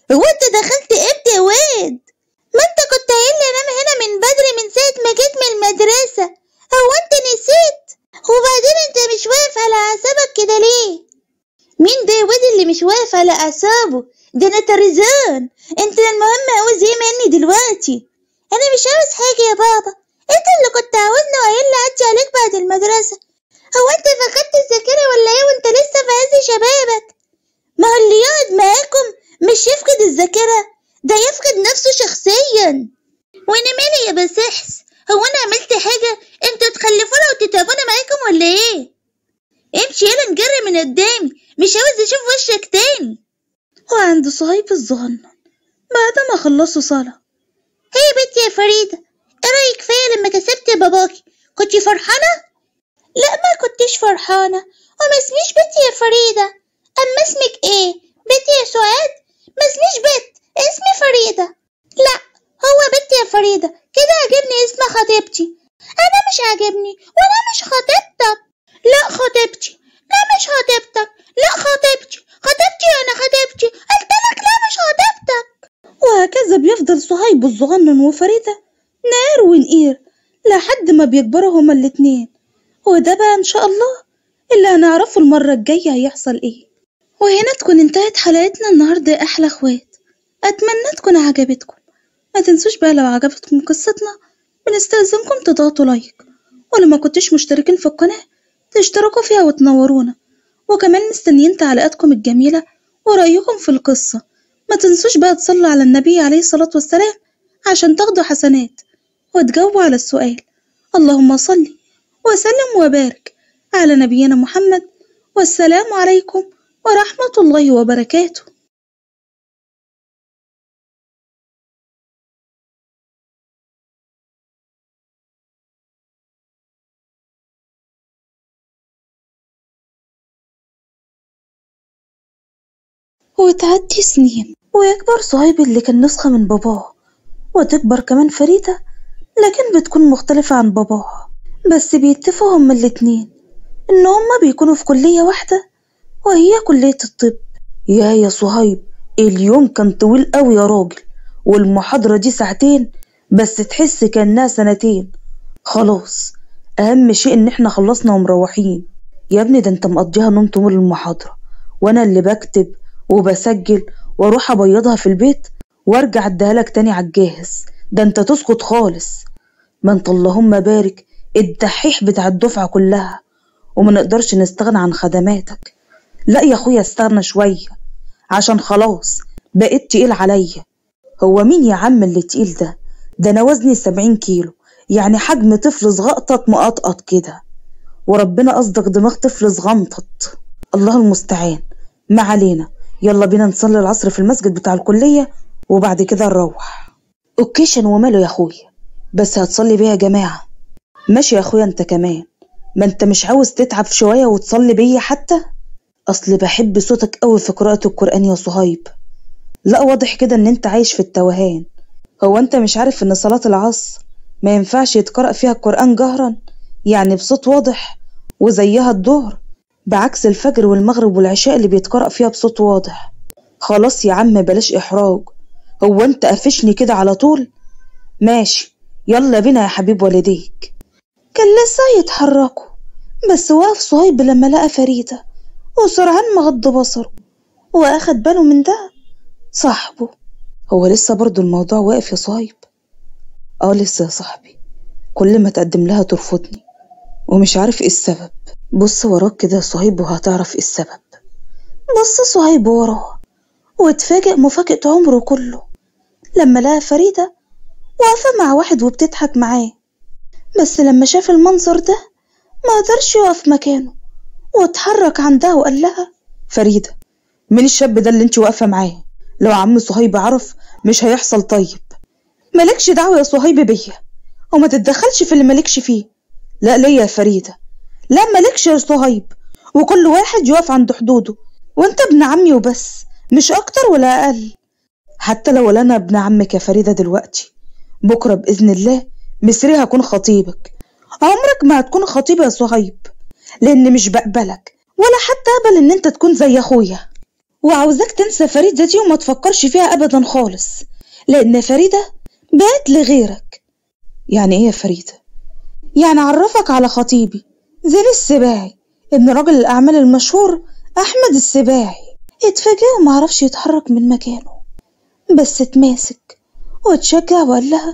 هو انت دخلت امتى يا واد ما انت كنت قايل لي انام هنا من بدري من ساعة ما جيت من المدرسة هو انت نسيت وبعدين انت مش واقف على اعصابك كده ليه مين ده يا واد اللي مش واقف على اعصابه ده انا ترزان انت المهم اوي زي مني دلوقتي انا مش عاوز حاجة يا بابا انت اللي كنت عاوزني وقايل لي اعدي عليك بعد المدرسة هو انت فقدت الذاكرة ولا ايه وانت لسه في عز شبابك ما هو اللي يقعد معاكم مش يفقد الذاكرة ده يفقد نفسه شخصيا وانا مالي يا بسحس هو انا عملت حاجة انتوا تخلفونا وتتعبونا معاكم ولا ايه امشي يلا نجري من قدامي مش عاوز اشوف وشك تاني وعند صهيب الصغنن بعد ما خلصوا صلاة هي بنتي يا فريدة ايه رأيك فيا لما كسبت باباكي كنتي فرحانة؟ لا ما كنتش فرحانة وما اسميش بنتي يا فريدة أما اسمك ايه؟ بنتي يا سعاد؟ ما اسميش بنت اسمي فريدة لا هو بنتي يا فريدة كده عجبني اسم خطيبتي أنا مش عاجبني وأنا مش خطيبتك لا خطيبتي لا مش خطيبتك لا خطيبتي خطيبتي أنا خطيبتي قلتلك لا مش خطيبتك وهكذا بيفضل صهيب الصغنن وفريدة نار ونقير لحد ما بيكبروا هما الاتنين وده بقى إن شاء الله اللي هنعرفه المرة الجاية هيحصل إيه وهنا تكون انتهت حلقتنا النهاردة يا أحلى أخوات أتمنى تكون عجبتكم ما تنسوش بقى لو عجبتكم قصتنا بنستلزمكم تضغطوا لايك ولو ما كنتش مشتركين في القناة تشتركوا فيها وتنورونا وكمان مستنيين تعليقاتكم الجميلة ورأيكم في القصة ما تنسوش بقى تصلوا على النبي عليه الصلاة والسلام عشان تاخدوا حسنات وتجاوبوا على السؤال اللهم صل وسلم وبارك على نبينا محمد والسلام عليكم ورحمة الله وبركاته وتعدي سنين ويكبر صهيب اللي كان نسخة من باباه وتكبر كمان فريدة لكن بتكون مختلفة عن باباها بس بيتفقوا هما الاتنين إن هما بيكونوا في كلية واحدة وهي كلية الطب يا يا صهيب اليوم كان طويل قوي يا راجل والمحاضرة دي ساعتين بس تحس كأنها سنتين خلاص أهم شيء إن إحنا خلصنا ومروحين يا ابني ده أنت مقضيها نوم طول المحاضرة وأنا اللي بكتب وبسجل وأروح أبيضها في البيت وأرجع أديها لك تاني على الجاهز ده أنت تسقط خالص ما أنت اللهم بارك الدحيح بتاع الدفعة كلها وما نقدرش نستغنى عن خدماتك لا يا أخويا استغنى شوية عشان خلاص بقيت تقيل عليا هو مين يا عم اللي تقيل ده ده أنا وزني سبعين كيلو يعني حجم طفل صغقطط مقطقط كده وربنا قصدك دماغ طفل صغنطط الله المستعان ما علينا يلا بينا نصلي العصر في المسجد بتاع الكلية وبعد كده نروح اوكيشن وماله يا اخويا بس هتصلي بيا يا جماعة ماشي يا اخويا انت كمان ما انت مش عاوز تتعب شوية وتصلي بيا حتى اصل بحب صوتك قوي في قراءة القرآن يا صهيب لا واضح كده ان انت عايش في التوهان هو انت مش عارف ان صلاة العصر ما ينفعش يتقرأ فيها القرآن جهرا يعني بصوت واضح وزيها الظهر بعكس الفجر والمغرب والعشاء اللي بيتقرأ فيها بصوت واضح خلاص يا عم بلاش إحراج هو أنت قافشني كده على طول ماشي يلا بينا يا حبيب والديك كان لسه يتحركوا بس وقف صهيب لما لقى فريدة وسرعان مغض بصره وأخد باله من ده صاحبه هو لسه برضو الموضوع واقف يا صهيب اه لسه يا صاحبي كل ما تقدم لها ترفضني ومش عارف ايه السبب بص وراك كده يا صهيب وهتعرف ايه السبب بص صهيب وراه واتفاجئ مفاجأة عمره كله لما لقى فريدة واقفة مع واحد وبتضحك معاه بس لما شاف المنظر ده ما قدرش يقف مكانه واتحرك عندها وقال لها فريدة مين الشاب ده اللي انت واقفة معاه لو عم صهيب عرف مش هيحصل طيب مالكش دعوة يا صهيب بيا وما تتدخلش في اللي مالكش فيه لا ليا يا فريدة لا مالكش يا صهيب وكل واحد يقف عند حدوده وانت ابن عمي وبس مش اكتر ولا اقل حتى لو انا ابن عمك يا فريدة دلوقتي بكرة بإذن الله مصري هكون خطيبك عمرك ما هتكون خطيبة يا صهيب لأن مش بقبلك ولا حتى أقبل إن أنت تكون زي أخويا وعاوزاك تنسى فريدة دي وما تفكرش فيها أبدا خالص لأن فريدة بقت لغيرك يعني إيه يا فريدة؟ يعني عرفك على خطيبي زين السباعي ابن راجل الأعمال المشهور أحمد السباعي اتفاجئ ومعرفش يتحرك من مكانه بس اتماسك واتشجع وقال لها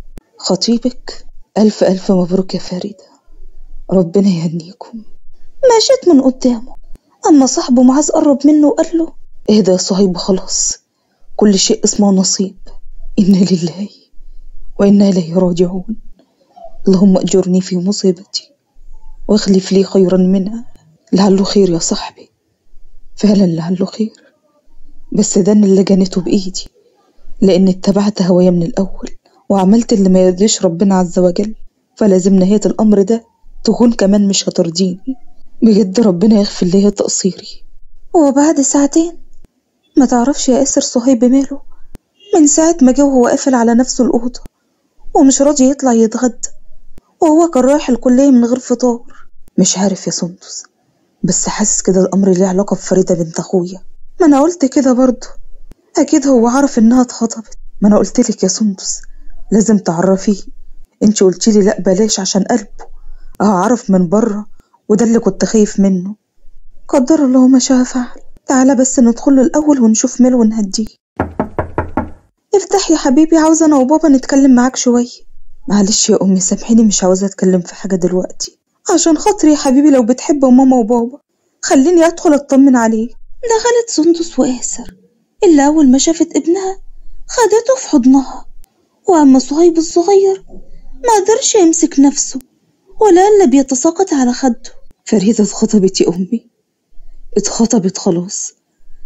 خطيبك ألف ألف مبروك يا فريدة ربنا يهنيكم مشيت من قدامه أما صاحبه معاذ قرب منه وقال له اهدى يا صهيب خلاص كل شيء اسمه نصيب إنا لله وإنا إليه راجعون اللهم أجرني في مصيبتي واخلف لي خيرا منها لعله خير يا صاحبي فعلا لعله خير بس ده أنا اللي جنيته بإيدي لأن اتبعت هوايا من الأول وعملت اللي ما يرضيش ربنا عز وجل فلازم نهاية الأمر ده تكون كمان مش هترضيني بجد ربنا يغفر لي تقصيري وبعد ساعتين ما تعرفش يا اسر صهيب ماله من ساعة ما جه وهو قافل على نفسه الأوضة ومش راضي يطلع يتغدى وهو كان رايح الكلية من غير فطار مش عارف يا سندس بس حاسس كده الأمر ليه علاقة بفريدة بنت أخويا ما أنا قلت كده برضه أكيد هو عرف إنها اتخطبت ما أنا قلتلك يا سندس لازم تعرفيه انت قلتيلي لأ بلاش عشان قلبه هعرف من بره وده اللي كنت خايف منه قدر الله ما شاء فعل تعالى بس ندخله الأول ونشوف ماله ونهديه افتح يا حبيبي عاوزة أنا وبابا نتكلم معاك شوية معلش يا أمي سامحيني مش عاوزة أتكلم في حاجة دلوقتي عشان خاطري يا حبيبي لو بتحب ماما وبابا خليني أدخل أطمن عليك دخلت سندس وآسر اللي أول ما شافت ابنها خدته في حضنها وأما صهيب الصغير ما قدرش يمسك نفسه ولا إلا بيتساقط على خده فريدة اتخطبت يا أمي اتخطبت خلاص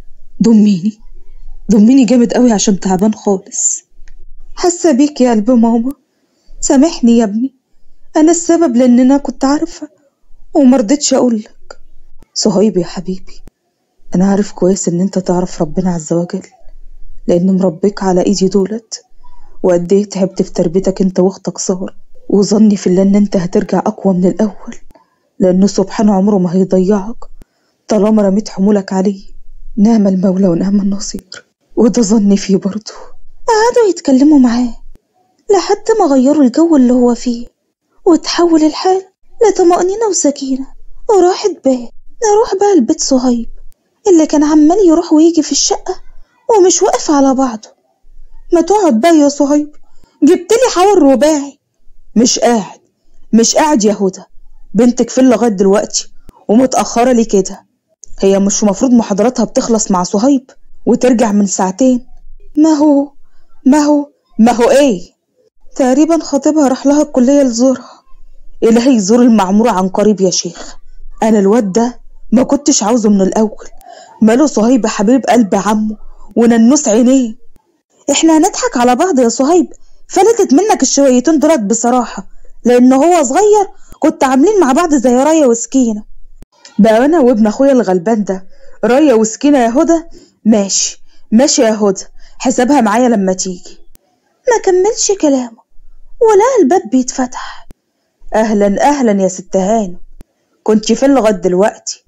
ضميني ضميني جامد قوي عشان تعبان خالص حاسة بيك يا قلب ماما سامحني يا ابني أنا السبب لأن أنا كنت عارفة ومرضتش أقولك صهيب يا حبيبي أنا عارف كويس إن أنت تعرف ربنا عز وجل لأن مربيك على إيدي دولت وقد إيه تعبت في تربيتك أنت وأختك سارة وظني في الله إن أنت هترجع أقوى من الأول لأنه سبحانه عمره ما هيضيعك طالما رميت حمولك عليه نعم المولى ونعم النصير وده ظني فيه برضه قعدوا يتكلموا معاه لحد ما غيروا الجو اللي هو فيه وتحول الحال لطمأنينة وسكينة وراحت بال نروح بقى لبيت صهيب اللي كان عمال يروح ويجي في الشقة ومش واقف على بعضه ما تقعد بقى يا صهيب جبتلي حوار رباعي مش قاعد مش قاعد يا هدى بنتك فين لغاية دلوقتي ومتأخرة ليه كده هي مش مفروض محاضراتها بتخلص مع صهيب وترجع من ساعتين ما هو ما هو ما هو ايه تقريبا خطيبها راح لها الكلية لزورها إلهي يزور المعمورة عن قريب يا شيخ أنا الواد ده ما كنتش عاوزه من الأول ماله صهيب يا حبيب قلب عمه وننوس عينيه احنا هنضحك على بعض يا صهيب فلتت منك الشويتين دولت بصراحة لأن هو صغير كنت عاملين مع بعض زي راية وسكينة بقى أنا وابن أخويا الغلبان ده راية وسكينة يا هدى ماشي ماشي يا هدى حسابها معايا لما تيجي ما كملش كلامه ولا الباب بيتفتح أهلا أهلا يا ست هانم كنت فين لغاية دلوقتي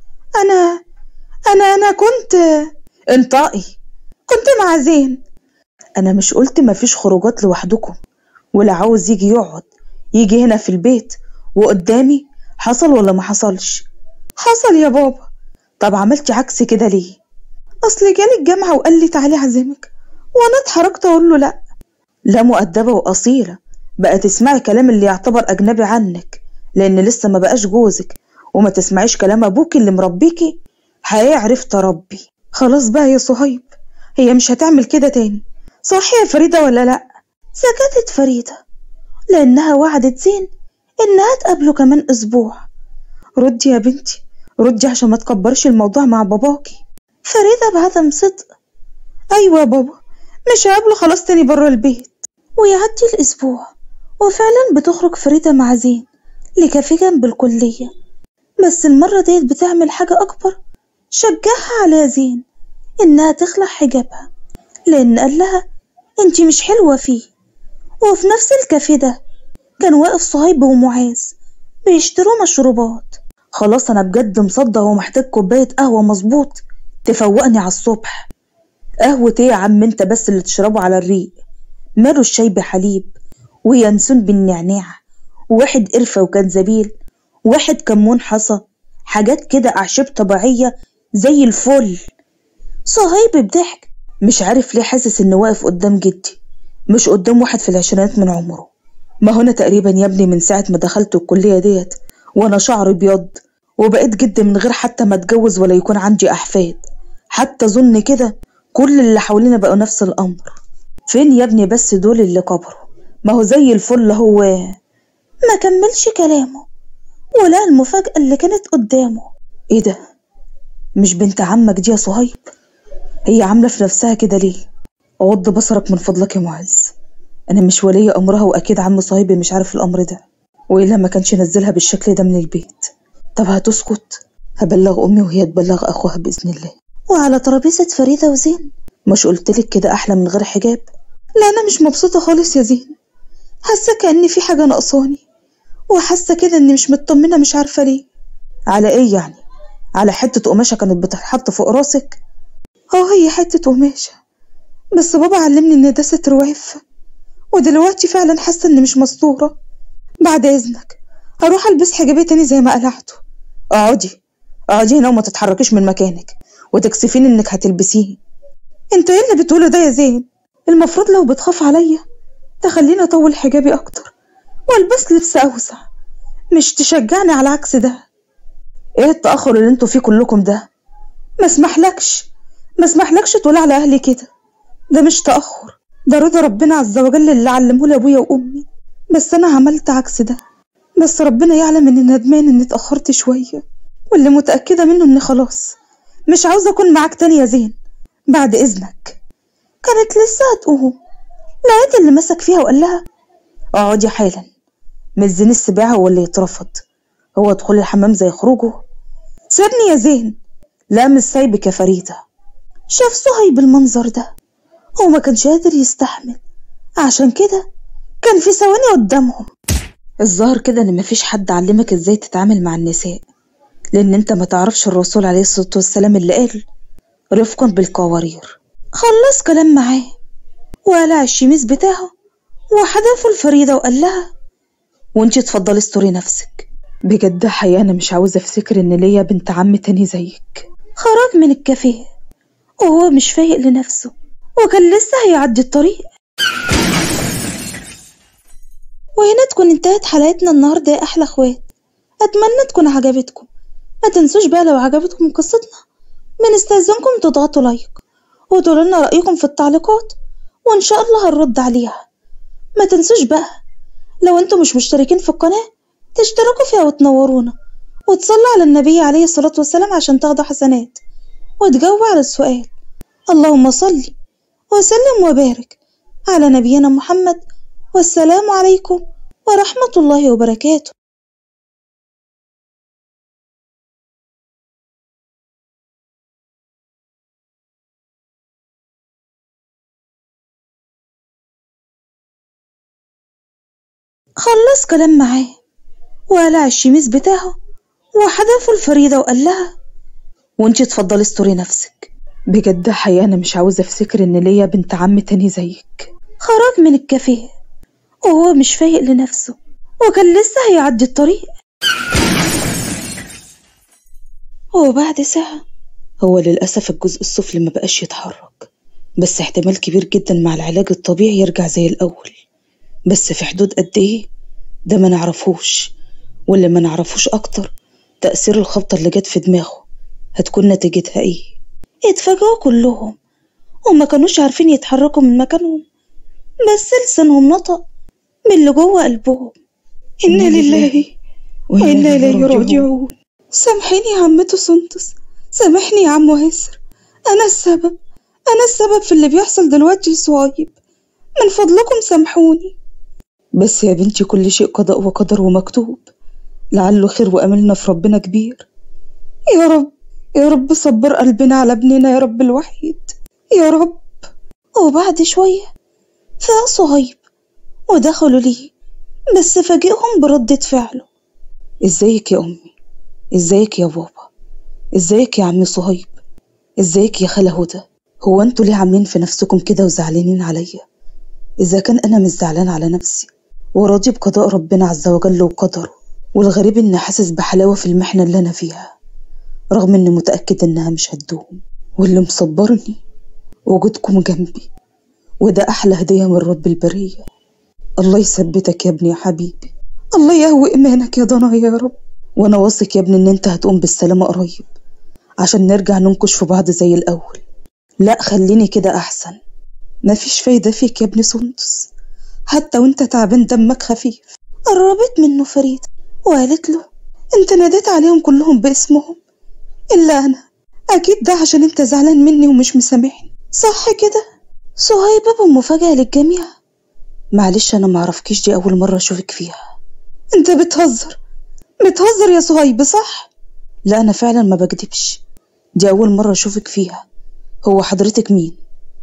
أنا أنا أنا كنت انطقي كنت مع زين أنا مش قلت مفيش خروجات لوحدكم ولا عاوز يجي يقعد يجي هنا في البيت وقدامي حصل ولا ما حصلش حصل يا بابا طب عملتي عكس كده ليه أصل جالي الجامعة وقال لي تعالي أعزمك وأنا اتحركت أقول له لأ لا مؤدبة وأصيلة بقى تسمعي كلام اللي يعتبر أجنبي عنك لأن لسه ما بقاش جوزك وما تسمعيش كلام أبوك اللي مربيكي هيعرف تربي خلاص بقى يا صهيب هي مش هتعمل كده تاني صح يا فريدة ولا لأ سكتت فريدة لأنها وعدت زين إنها تقابله كمان أسبوع ردي يا بنتي ردي عشان ما تكبرش الموضوع مع باباكي فريدة بعدم صدق أيوة يا بابا مش هقابله خلاص تاني برا البيت ويعدي الأسبوع وفعلا بتخرج فريدة مع زين لكافيه جنب الكلية بس المرة ديت بتعمل حاجة أكبر شجعها على زين إنها تخلع حجابها لأن قال لها انتي مش حلوة فيه وفي نفس الكافيه ده كان واقف صهيب ومعاذ بيشتروا مشروبات خلاص أنا بجد مصدع ومحتاج كوباية قهوة مظبوط تفوقني على الصبح قهوة ايه يا عم انت بس اللي تشربه على الريق ماله الشاي بحليب وينسون بالنعناع وواحد قرفة وجنزبيل واحد كمون حصى حاجات كده أعشاب طبيعية زي الفل صهيب بضحك مش عارف ليه حاسس إنه واقف قدام جدي مش قدام واحد في العشرينات من عمره ما هنا تقريبا يا ابني من ساعة ما دخلت الكلية ديت وأنا شعري ابيض وبقيت جد من غير حتى ما اتجوز ولا يكون عندي أحفاد حتى ظن كده كل اللي حوالينا بقوا نفس الأمر فين يا ابني بس دول اللي كبروا ما هو زي الفل هو ما كملش كلامه ولا المفاجأة اللي كانت قدامه ايه ده مش بنت عمك دي يا صهيب هي عاملة في نفسها كده ليه غض بصرك من فضلك يا معز انا مش ولي امرها واكيد عم صهيب مش عارف الامر ده والا ما كانش نزلها بالشكل ده من البيت طب هتسكت هبلغ امي وهي تبلغ اخوها باذن الله وعلى ترابيزة فريدة وزين مش قلتلك كده احلى من غير حجاب لا أنا مش مبسوطة خالص يا زين حاسة كأن في حاجة ناقصاني وحاسة كده إني مش مطمنة مش عارفة ليه على ايه يعني على حتة قماشة كانت بتتحط فوق راسك اه هي حتة قماشة بس بابا علمني إن ده ستر وعفة ودلوقتي فعلا حاسة إني مش مستورة بعد إذنك هروح ألبس حجابي تاني زي ما قلعته اقعدي اقعدي هنا وما تتحركيش من مكانك وتكسفين انك هتلبسيه انت ايه اللي بتقوله ده يا زين المفروض لو بتخاف عليا تخليني اطول حجابي اكتر والبس لبس اوسع مش تشجعني على عكس ده ايه التأخر اللي انتوا فيه كلكم ده ما اسمحلكش ما اسمحلكش تقول على اهلي كده ده مش تأخر ده رضا ربنا عز وجل اللي علمه لي ابويا وامي بس انا عملت عكس ده بس ربنا يعلم اني ندمان اني اتأخرت شوية واللي متأكدة منه اني خلاص مش عاوزة اكون معاك تاني يا زين بعد اذنك كانت لسه هتقوم لقيت اللي مسك فيها وقال لها اقعدي حالا مش زين السباع هو اللي يترفض هو دخول الحمام زي خروجه سيبني يا زين لا مش سايبك يا فريدة شاف صهيب بالمنظر ده هو ما كانش قادر يستحمل عشان كده كان في ثواني قدامهم الظاهر كده ان مفيش حد علمك ازاي تتعامل مع النساء لان انت ما تعرفش الرسول عليه الصلاة والسلام اللي قال رفقا بالقوارير خلص كلام معاه وقلع الشميس بتاعه وحدفه الفريدة وقال لها وانتي اتفضلي استوري نفسك بجد حقيقة انا مش عاوزة افتكر ان ليا بنت عم تاني زيك خرج من الكافيه وهو مش فايق لنفسه وكان لسه هيعدي الطريق وهنا تكون انتهت حلقتنا النهاردة يا أحلى أخوات أتمنى تكون عجبتكم ما تنسوش بقى لو عجبتكم قصتنا بنستأذنكم تضغطوا لايك وتقولوا لنا رأيكم في التعليقات وإن شاء الله هنرد عليها ما تنسوش بقى لو انتم مش مشتركين في القناة تشتركوا فيها وتنورونا وتصلوا على النبي عليه الصلاة والسلام عشان تاخدوا حسنات وتجاوبوا على السؤال اللهم صل وسلم وبارك على نبينا محمد والسلام عليكم ورحمة الله وبركاته خلص كلام معاه وقلع الشميس بتاعه وحدفه الفريدة وقال لها وانتي اتفضلي استوري نفسك بجد حقيقة انا مش عاوزة افتكر ان ليا بنت عم تاني زيك خرج من الكافيه وهو مش فايق لنفسه وكان لسه هيعدي الطريق وبعد ساعة هو للأسف الجزء السفلي ما بقاش يتحرك بس احتمال كبير جدا مع العلاج الطبيعي يرجع زي الأول بس في حدود قد ايه ده ما نعرفوش واللي ما نعرفوش أكتر تأثير الخبطة اللي جت في دماغه هتكون نتيجتها ايه اتفاجئوا كلهم وما كانوش عارفين يتحركوا من مكانهم بس لسانهم نطق من اللي جوه قلبهم إنا لله وإنا إليه راجعون سامحيني يا عمته سنتس سامحني يا عم هسر أنا السبب أنا السبب في اللي بيحصل دلوقتي لصهيب من فضلكم سامحوني بس يا بنتي كل شيء قضاء وقدر ومكتوب لعله خير وأملنا في ربنا كبير يا رب يا رب صبر قلبنا على ابننا يا رب الوحيد يا رب وبعد شوية فاق صهيب ودخلوا ليه بس فاجئهم بردة فعله ازيك يا أمي ازيك يا بابا ازيك يا عمي صهيب ازيك يا خالة هدى هو انتوا ليه عاملين في نفسكم كده وزعلانين عليا اذا كان انا مش زعلان على نفسي وراضي بقضاء ربنا عز وجل وقدره والغريب اني حاسس بحلاوة في المحنة اللي انا فيها رغم اني متأكد انها مش هتدوم واللي مصبرني وجودكم جنبي وده احلى هدية من رب البرية الله يثبتك يا ابني يا حبيبي الله يهوي ايمانك يا ضنا يا رب وانا واثق يا ابني ان انت هتقوم بالسلامة قريب عشان نرجع ننكش في بعض زي الاول لا خليني كده احسن مفيش فايدة فيك يا ابن سندس حتى وانت تعبان دمك خفيف قربت منه فريدة وقالت له انت ناديت عليهم كلهم باسمهم الا انا اكيد ده عشان انت زعلان مني ومش مسامحني صح كده صهيبة بمفاجأة للجميع معلش انا معرفكيش دي اول مرة اشوفك فيها انت بتهزر بتهزر يا صهيب صح لا انا فعلا ما بكدبش دي اول مرة اشوفك فيها هو حضرتك مين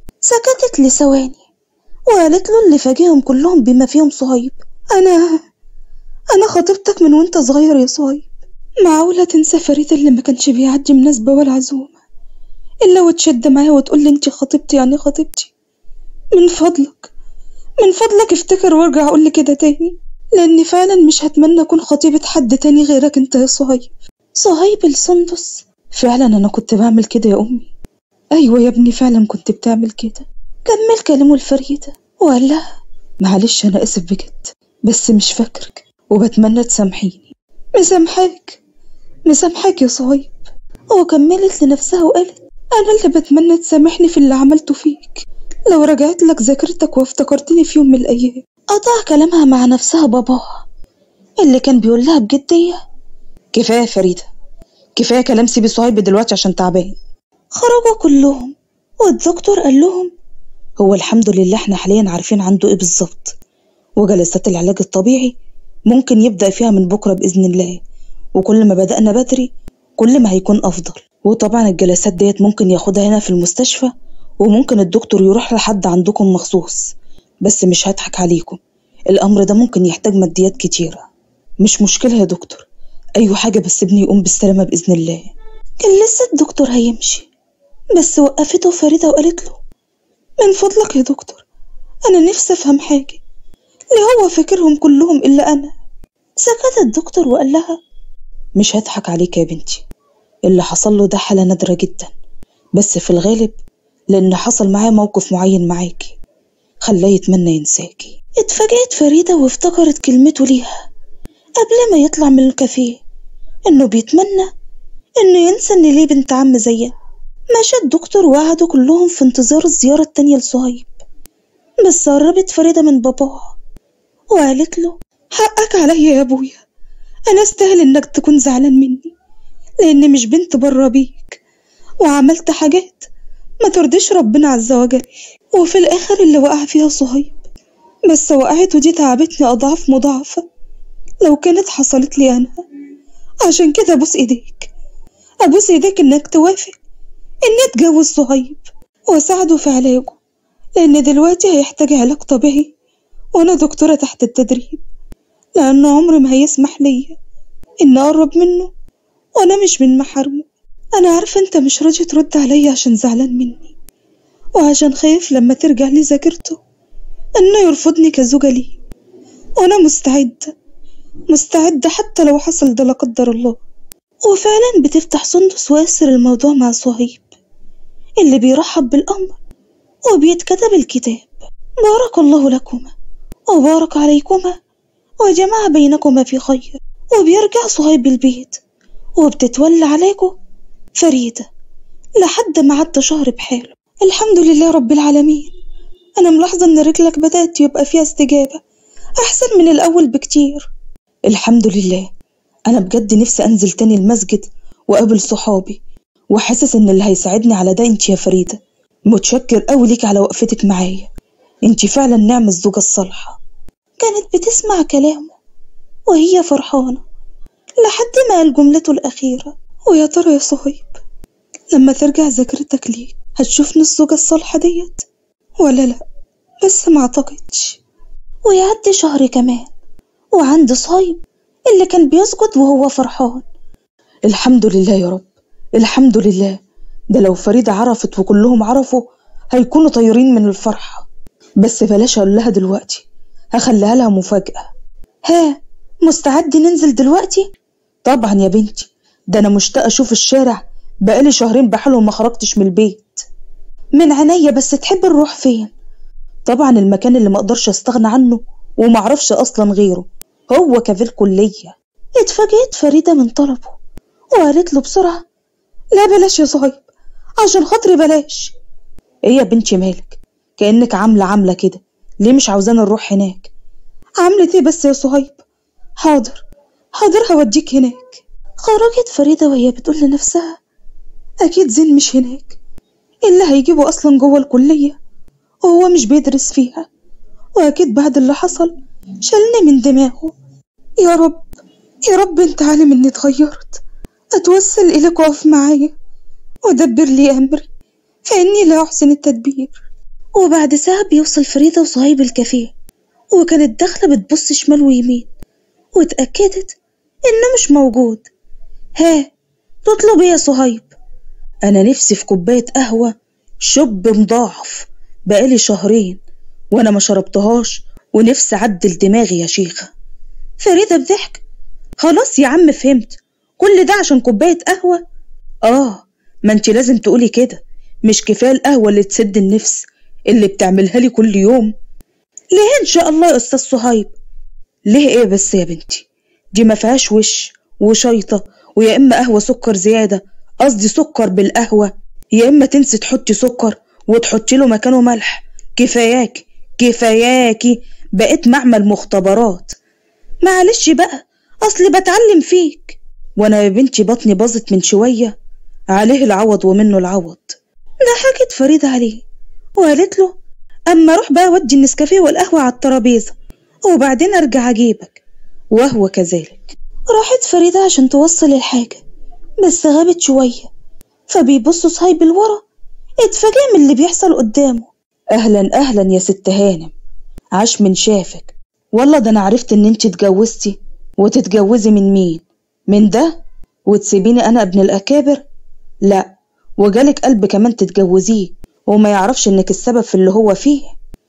سكتت لثواني وقالت له اللي فاجئهم كلهم بما فيهم صهيب انا انا خطيبتك من وانت صغير يا صهيب معقولة تنسى فريدة اللي ما كانش بيعدي مناسبة ولا عزومة إلا وتشد معايا وتقول لي انت خطيبتي يعني خطيبتي من فضلك من فضلك افتكر وارجع قول لي كده تاني لأني فعلا مش هتمنى أكون خطيبة حد تاني غيرك انت يا صهيب صهيب السندس فعلا انا كنت بعمل كده يا امي أيوة يا ابني فعلا كنت بتعمل كده كمل كلامه لفريدة وقال لها معلش انا اسف بجد بس مش فاكرك وبتمنى تسامحيني مسامحاك مسامحاك يا صهيب وكملت لنفسها وقالت أنا اللي بتمنى تسامحني في اللي عملته فيك لو رجعت لك ذاكرتك وافتكرتني في يوم من الأيام قطع كلامها مع نفسها باباها اللي كان بيقول لها بجدية كفاية يا فريدة كفاية كلام سيبي صهيب دلوقتي عشان تعبان خرجوا كلهم والدكتور قال لهم هو الحمد لله احنا حاليا عارفين عنده ايه بالظبط وجلسات العلاج الطبيعي ممكن يبدأ فيها من بكرة بإذن الله وكل ما بدأنا بدري كل ما هيكون أفضل وطبعا الجلسات ديت ممكن ياخدها هنا في المستشفى وممكن الدكتور يروح لحد عندكم مخصوص بس مش هضحك عليكم الأمر ده ممكن يحتاج ماديات كتيرة مش مشكلة يا دكتور أي حاجة بس ابني يقوم بالسلامة بإذن الله كان لسه الدكتور هيمشي بس وقفته فريدة وقالت له من فضلك يا دكتور أنا نفسي أفهم حاجة ليه هو فاكرهم كلهم إلا أنا سكت الدكتور وقال لها مش هضحك عليك يا بنتي اللي حصل له ده حالة نادرة جدا بس في الغالب لأن حصل معاه موقف معين معاكي خلاه يتمنى ينساكي اتفاجأت فريدة وافتكرت كلمته ليها قبل ما يطلع من الكافيه إنه بيتمنى إنه ينسى إن ليه بنت عم زيها مشى الدكتور وقعدوا كلهم في انتظار الزيارة التانية لصهيب بس قربت فريدة من باباها وقالت له حقك عليا يا أبويا أنا أستاهل إنك تكون زعلان مني لأني مش بنت بره بيك وعملت حاجات ما ترضيش ربنا عز وجل وفي الآخر اللي وقع فيها صهيب بس وقعته دي تعبتني أضعاف مضاعفة لو كانت حصلت لي أنا عشان كده أبوس إيديك أبوس إيديك إنك توافق إني أتجوز صهيب وأساعده في علاجه لأن دلوقتي هيحتاج علاج طبيعي وأنا دكتورة تحت التدريب لأن عمري ما هيسمح ليا إن أقرب منه وأنا مش من محارمه أنا عارفة أنت مش راضي ترد عليا عشان زعلان مني وعشان خايف لما ترجع لي ذاكرته إنه يرفضني كزوجة ليه وأنا مستعدة مستعدة حتى لو حصل ده لا قدر الله وفعلا بتفتح سندس ويسر الموضوع مع صهيب اللي بيرحب بالأمر وبيتكتب الكتاب بارك الله لكما وبارك عليكما وجمع بينكما في خير وبيرجع صهيب البيت وبتتولى عليكم فريدة لحد ما عدى شهر بحاله الحمد لله رب العالمين أنا ملاحظة إن رجلك بدأت يبقى فيها استجابة أحسن من الأول بكتير الحمد لله أنا بجد نفسي أنزل تاني المسجد وأقابل صحابي وحاسس إن اللي هيساعدني على ده أنت يا فريدة متشكر أوي ليك على وقفتك معايا أنت فعلا نعم الزوجة الصالحة كانت بتسمع كلامه وهي فرحانة لحد ما قال جملته الأخيرة ويا ترى يا صهيب لما ترجع ذاكرتك ليه هتشوفني الزوجة الصالحة ديت ولا لأ بس ما أعتقدش ويعدي شهر كمان وعند صهيب اللي كان بيسجد وهو فرحان الحمد لله يا رب الحمد لله ده لو فريدة عرفت وكلهم عرفوا هيكونوا طايرين من الفرحة بس بلاش أقول لها دلوقتي هخليها لها مفاجأة ها مستعد ننزل دلوقتي طبعا يا بنتي ده أنا مشتاقة أشوف الشارع بقالي شهرين بحالهم ما خرجتش من البيت من عينيا بس تحب نروح فين طبعا المكان اللي مقدرش استغنى عنه ومعرفش أصلا غيره هو كافيه الكلية اتفاجئت فريدة من طلبه وقالت له بسرعة لا بلاش يا صهيب عشان خاطري بلاش ايه يا بنتي مالك كأنك عاملة عاملة كده ليه مش عاوزانا نروح هناك عملت ايه بس يا صهيب حاضر حاضر هوديك هناك خرجت فريدة وهي بتقول لنفسها أكيد زين مش هناك اللي هيجيبه أصلا جوه الكلية وهو مش بيدرس فيها وأكيد بعد اللي حصل شالني من دماغه يا رب يا رب انت عالم اني اتغيرت اتوسل اليك واقف معايا ودبر لي امري فاني لا احسن التدبير وبعد ساعة بيوصل فريدة وصهيب الكافيه وكانت داخلة بتبص شمال ويمين واتأكدت إنه مش موجود ها تطلب ايه يا صهيب أنا نفسي في كوباية قهوة شب مضاعف بقالي شهرين وأنا ما شربتهاش ونفسي أعدل دماغي يا شيخة فريدة بضحك خلاص يا عم فهمت كل ده عشان كوباية قهوة آه ما انت لازم تقولي كده مش كفاية القهوة اللي تسد النفس اللي بتعملها لي كل يوم ليه إن شاء الله يا أستاذ صهيب ليه إيه بس يا بنتي دي ما فيهاش وش وشيطة ويا إما قهوة سكر زيادة قصدي سكر بالقهوة يا إما تنسي تحطي سكر وتحطي له مكانه ملح كفاياكي كفاياكي بقيت معمل مختبرات معلش بقى أصلي بتعلم فيك وأنا يا بنتي بطني باظت من شوية عليه العوض ومنه العوض ضحكت فريدة عليه وقالت له أما أروح بقى أودي النسكافيه والقهوة على الترابيزة وبعدين أرجع أجيبك وهو كذلك راحت فريدة عشان توصل الحاجة بس غابت شوية فبيبص صهيب لورا اتفاجئ من اللي بيحصل قدامه أهلا أهلا يا ست هانم عاش من شافك والله ده أنا عرفت إن انت اتجوزتي وتتجوزي من مين من ده وتسيبيني أنا ابن الأكابر لا وجالك قلب كمان تتجوزيه وما يعرفش إنك السبب في اللي هو فيه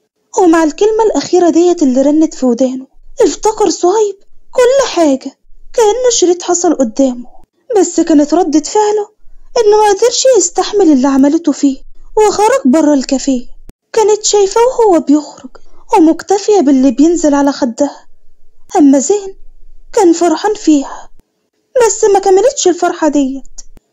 ومع الكلمة الأخيرة ديت اللي رنت في ودانه افتكر صهيب كل حاجة كأنه شريط حصل قدامه بس كانت ردة فعله إنه ما قدرش يستحمل اللي عملته فيه وخرج بره الكافيه كانت شايفاه وهو بيخرج ومكتفية باللي بينزل على خدها أما زين كان فرحان فيها بس ما كملتش الفرحة ديت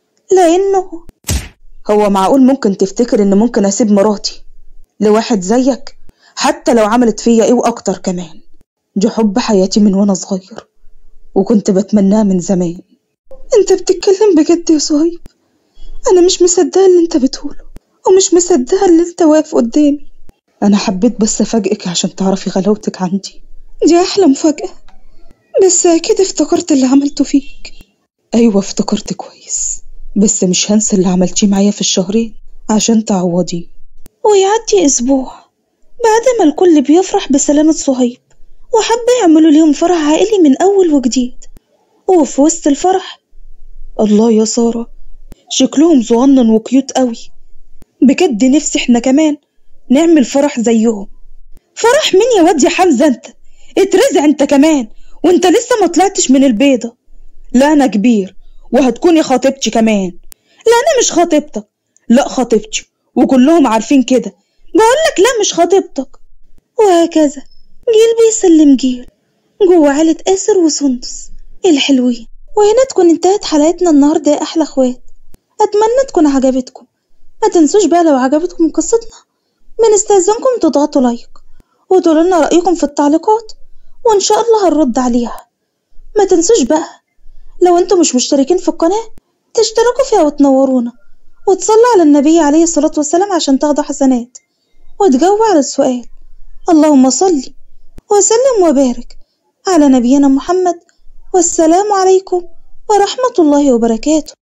لأنه هو معقول ممكن تفتكر إن ممكن أسيب مراتي لواحد زيك حتى لو عملت فيا إيه وأكتر كمان دي حب حياتي من وأنا صغير وكنت بتمناه من زمان انت بتتكلم بجد يا صهيب انا مش مصدقه اللي انت بتقوله ومش مصدقه اللي انت واقف قدامي انا حبيت بس افاجئك عشان تعرفي غلاوتك عندي دي احلى مفاجاه بس اكيد افتكرت اللي عملته فيك ايوه افتكرت كويس بس مش هنسى اللي عملتيه معايا في الشهرين عشان تعوضيه ويعدي اسبوع بعد ما الكل بيفرح بسلامة صهيب وحابة يعملوا ليهم فرح عائلي من أول وجديد وفي وسط الفرح الله يا سارة شكلهم صغنن وكيوت قوي بجد نفسي احنا كمان نعمل فرح زيهم فرح مين يا واد يا حمزة انت اترزع انت كمان وانت لسه ما طلعتش من البيضة لا انا كبير وهتكوني خطيبتي كمان لا انا مش خطيبتك لا خطيبتي وكلهم عارفين كده بقولك لا مش خطيبتك وهكذا جيل بيسلم جيل جوه عيلة آسر وسندس الحلوين وهنا تكون انتهت حلقتنا النهاردة يا أحلى أخوات أتمنى تكون عجبتكم ما تنسوش بقى لو عجبتكم قصتنا بنستأذنكم تضغطوا لايك وتقولوا لنا رأيكم في التعليقات وإن شاء الله هنرد عليها ما تنسوش بقى لو انتم مش مشتركين في القناة تشتركوا فيها وتنورونا وتصلوا على النبي عليه الصلاة والسلام عشان تاخدوا حسنات وتجاوبوا على السؤال اللهم صل وسلم وبارك على نبينا محمد والسلام عليكم ورحمة الله وبركاته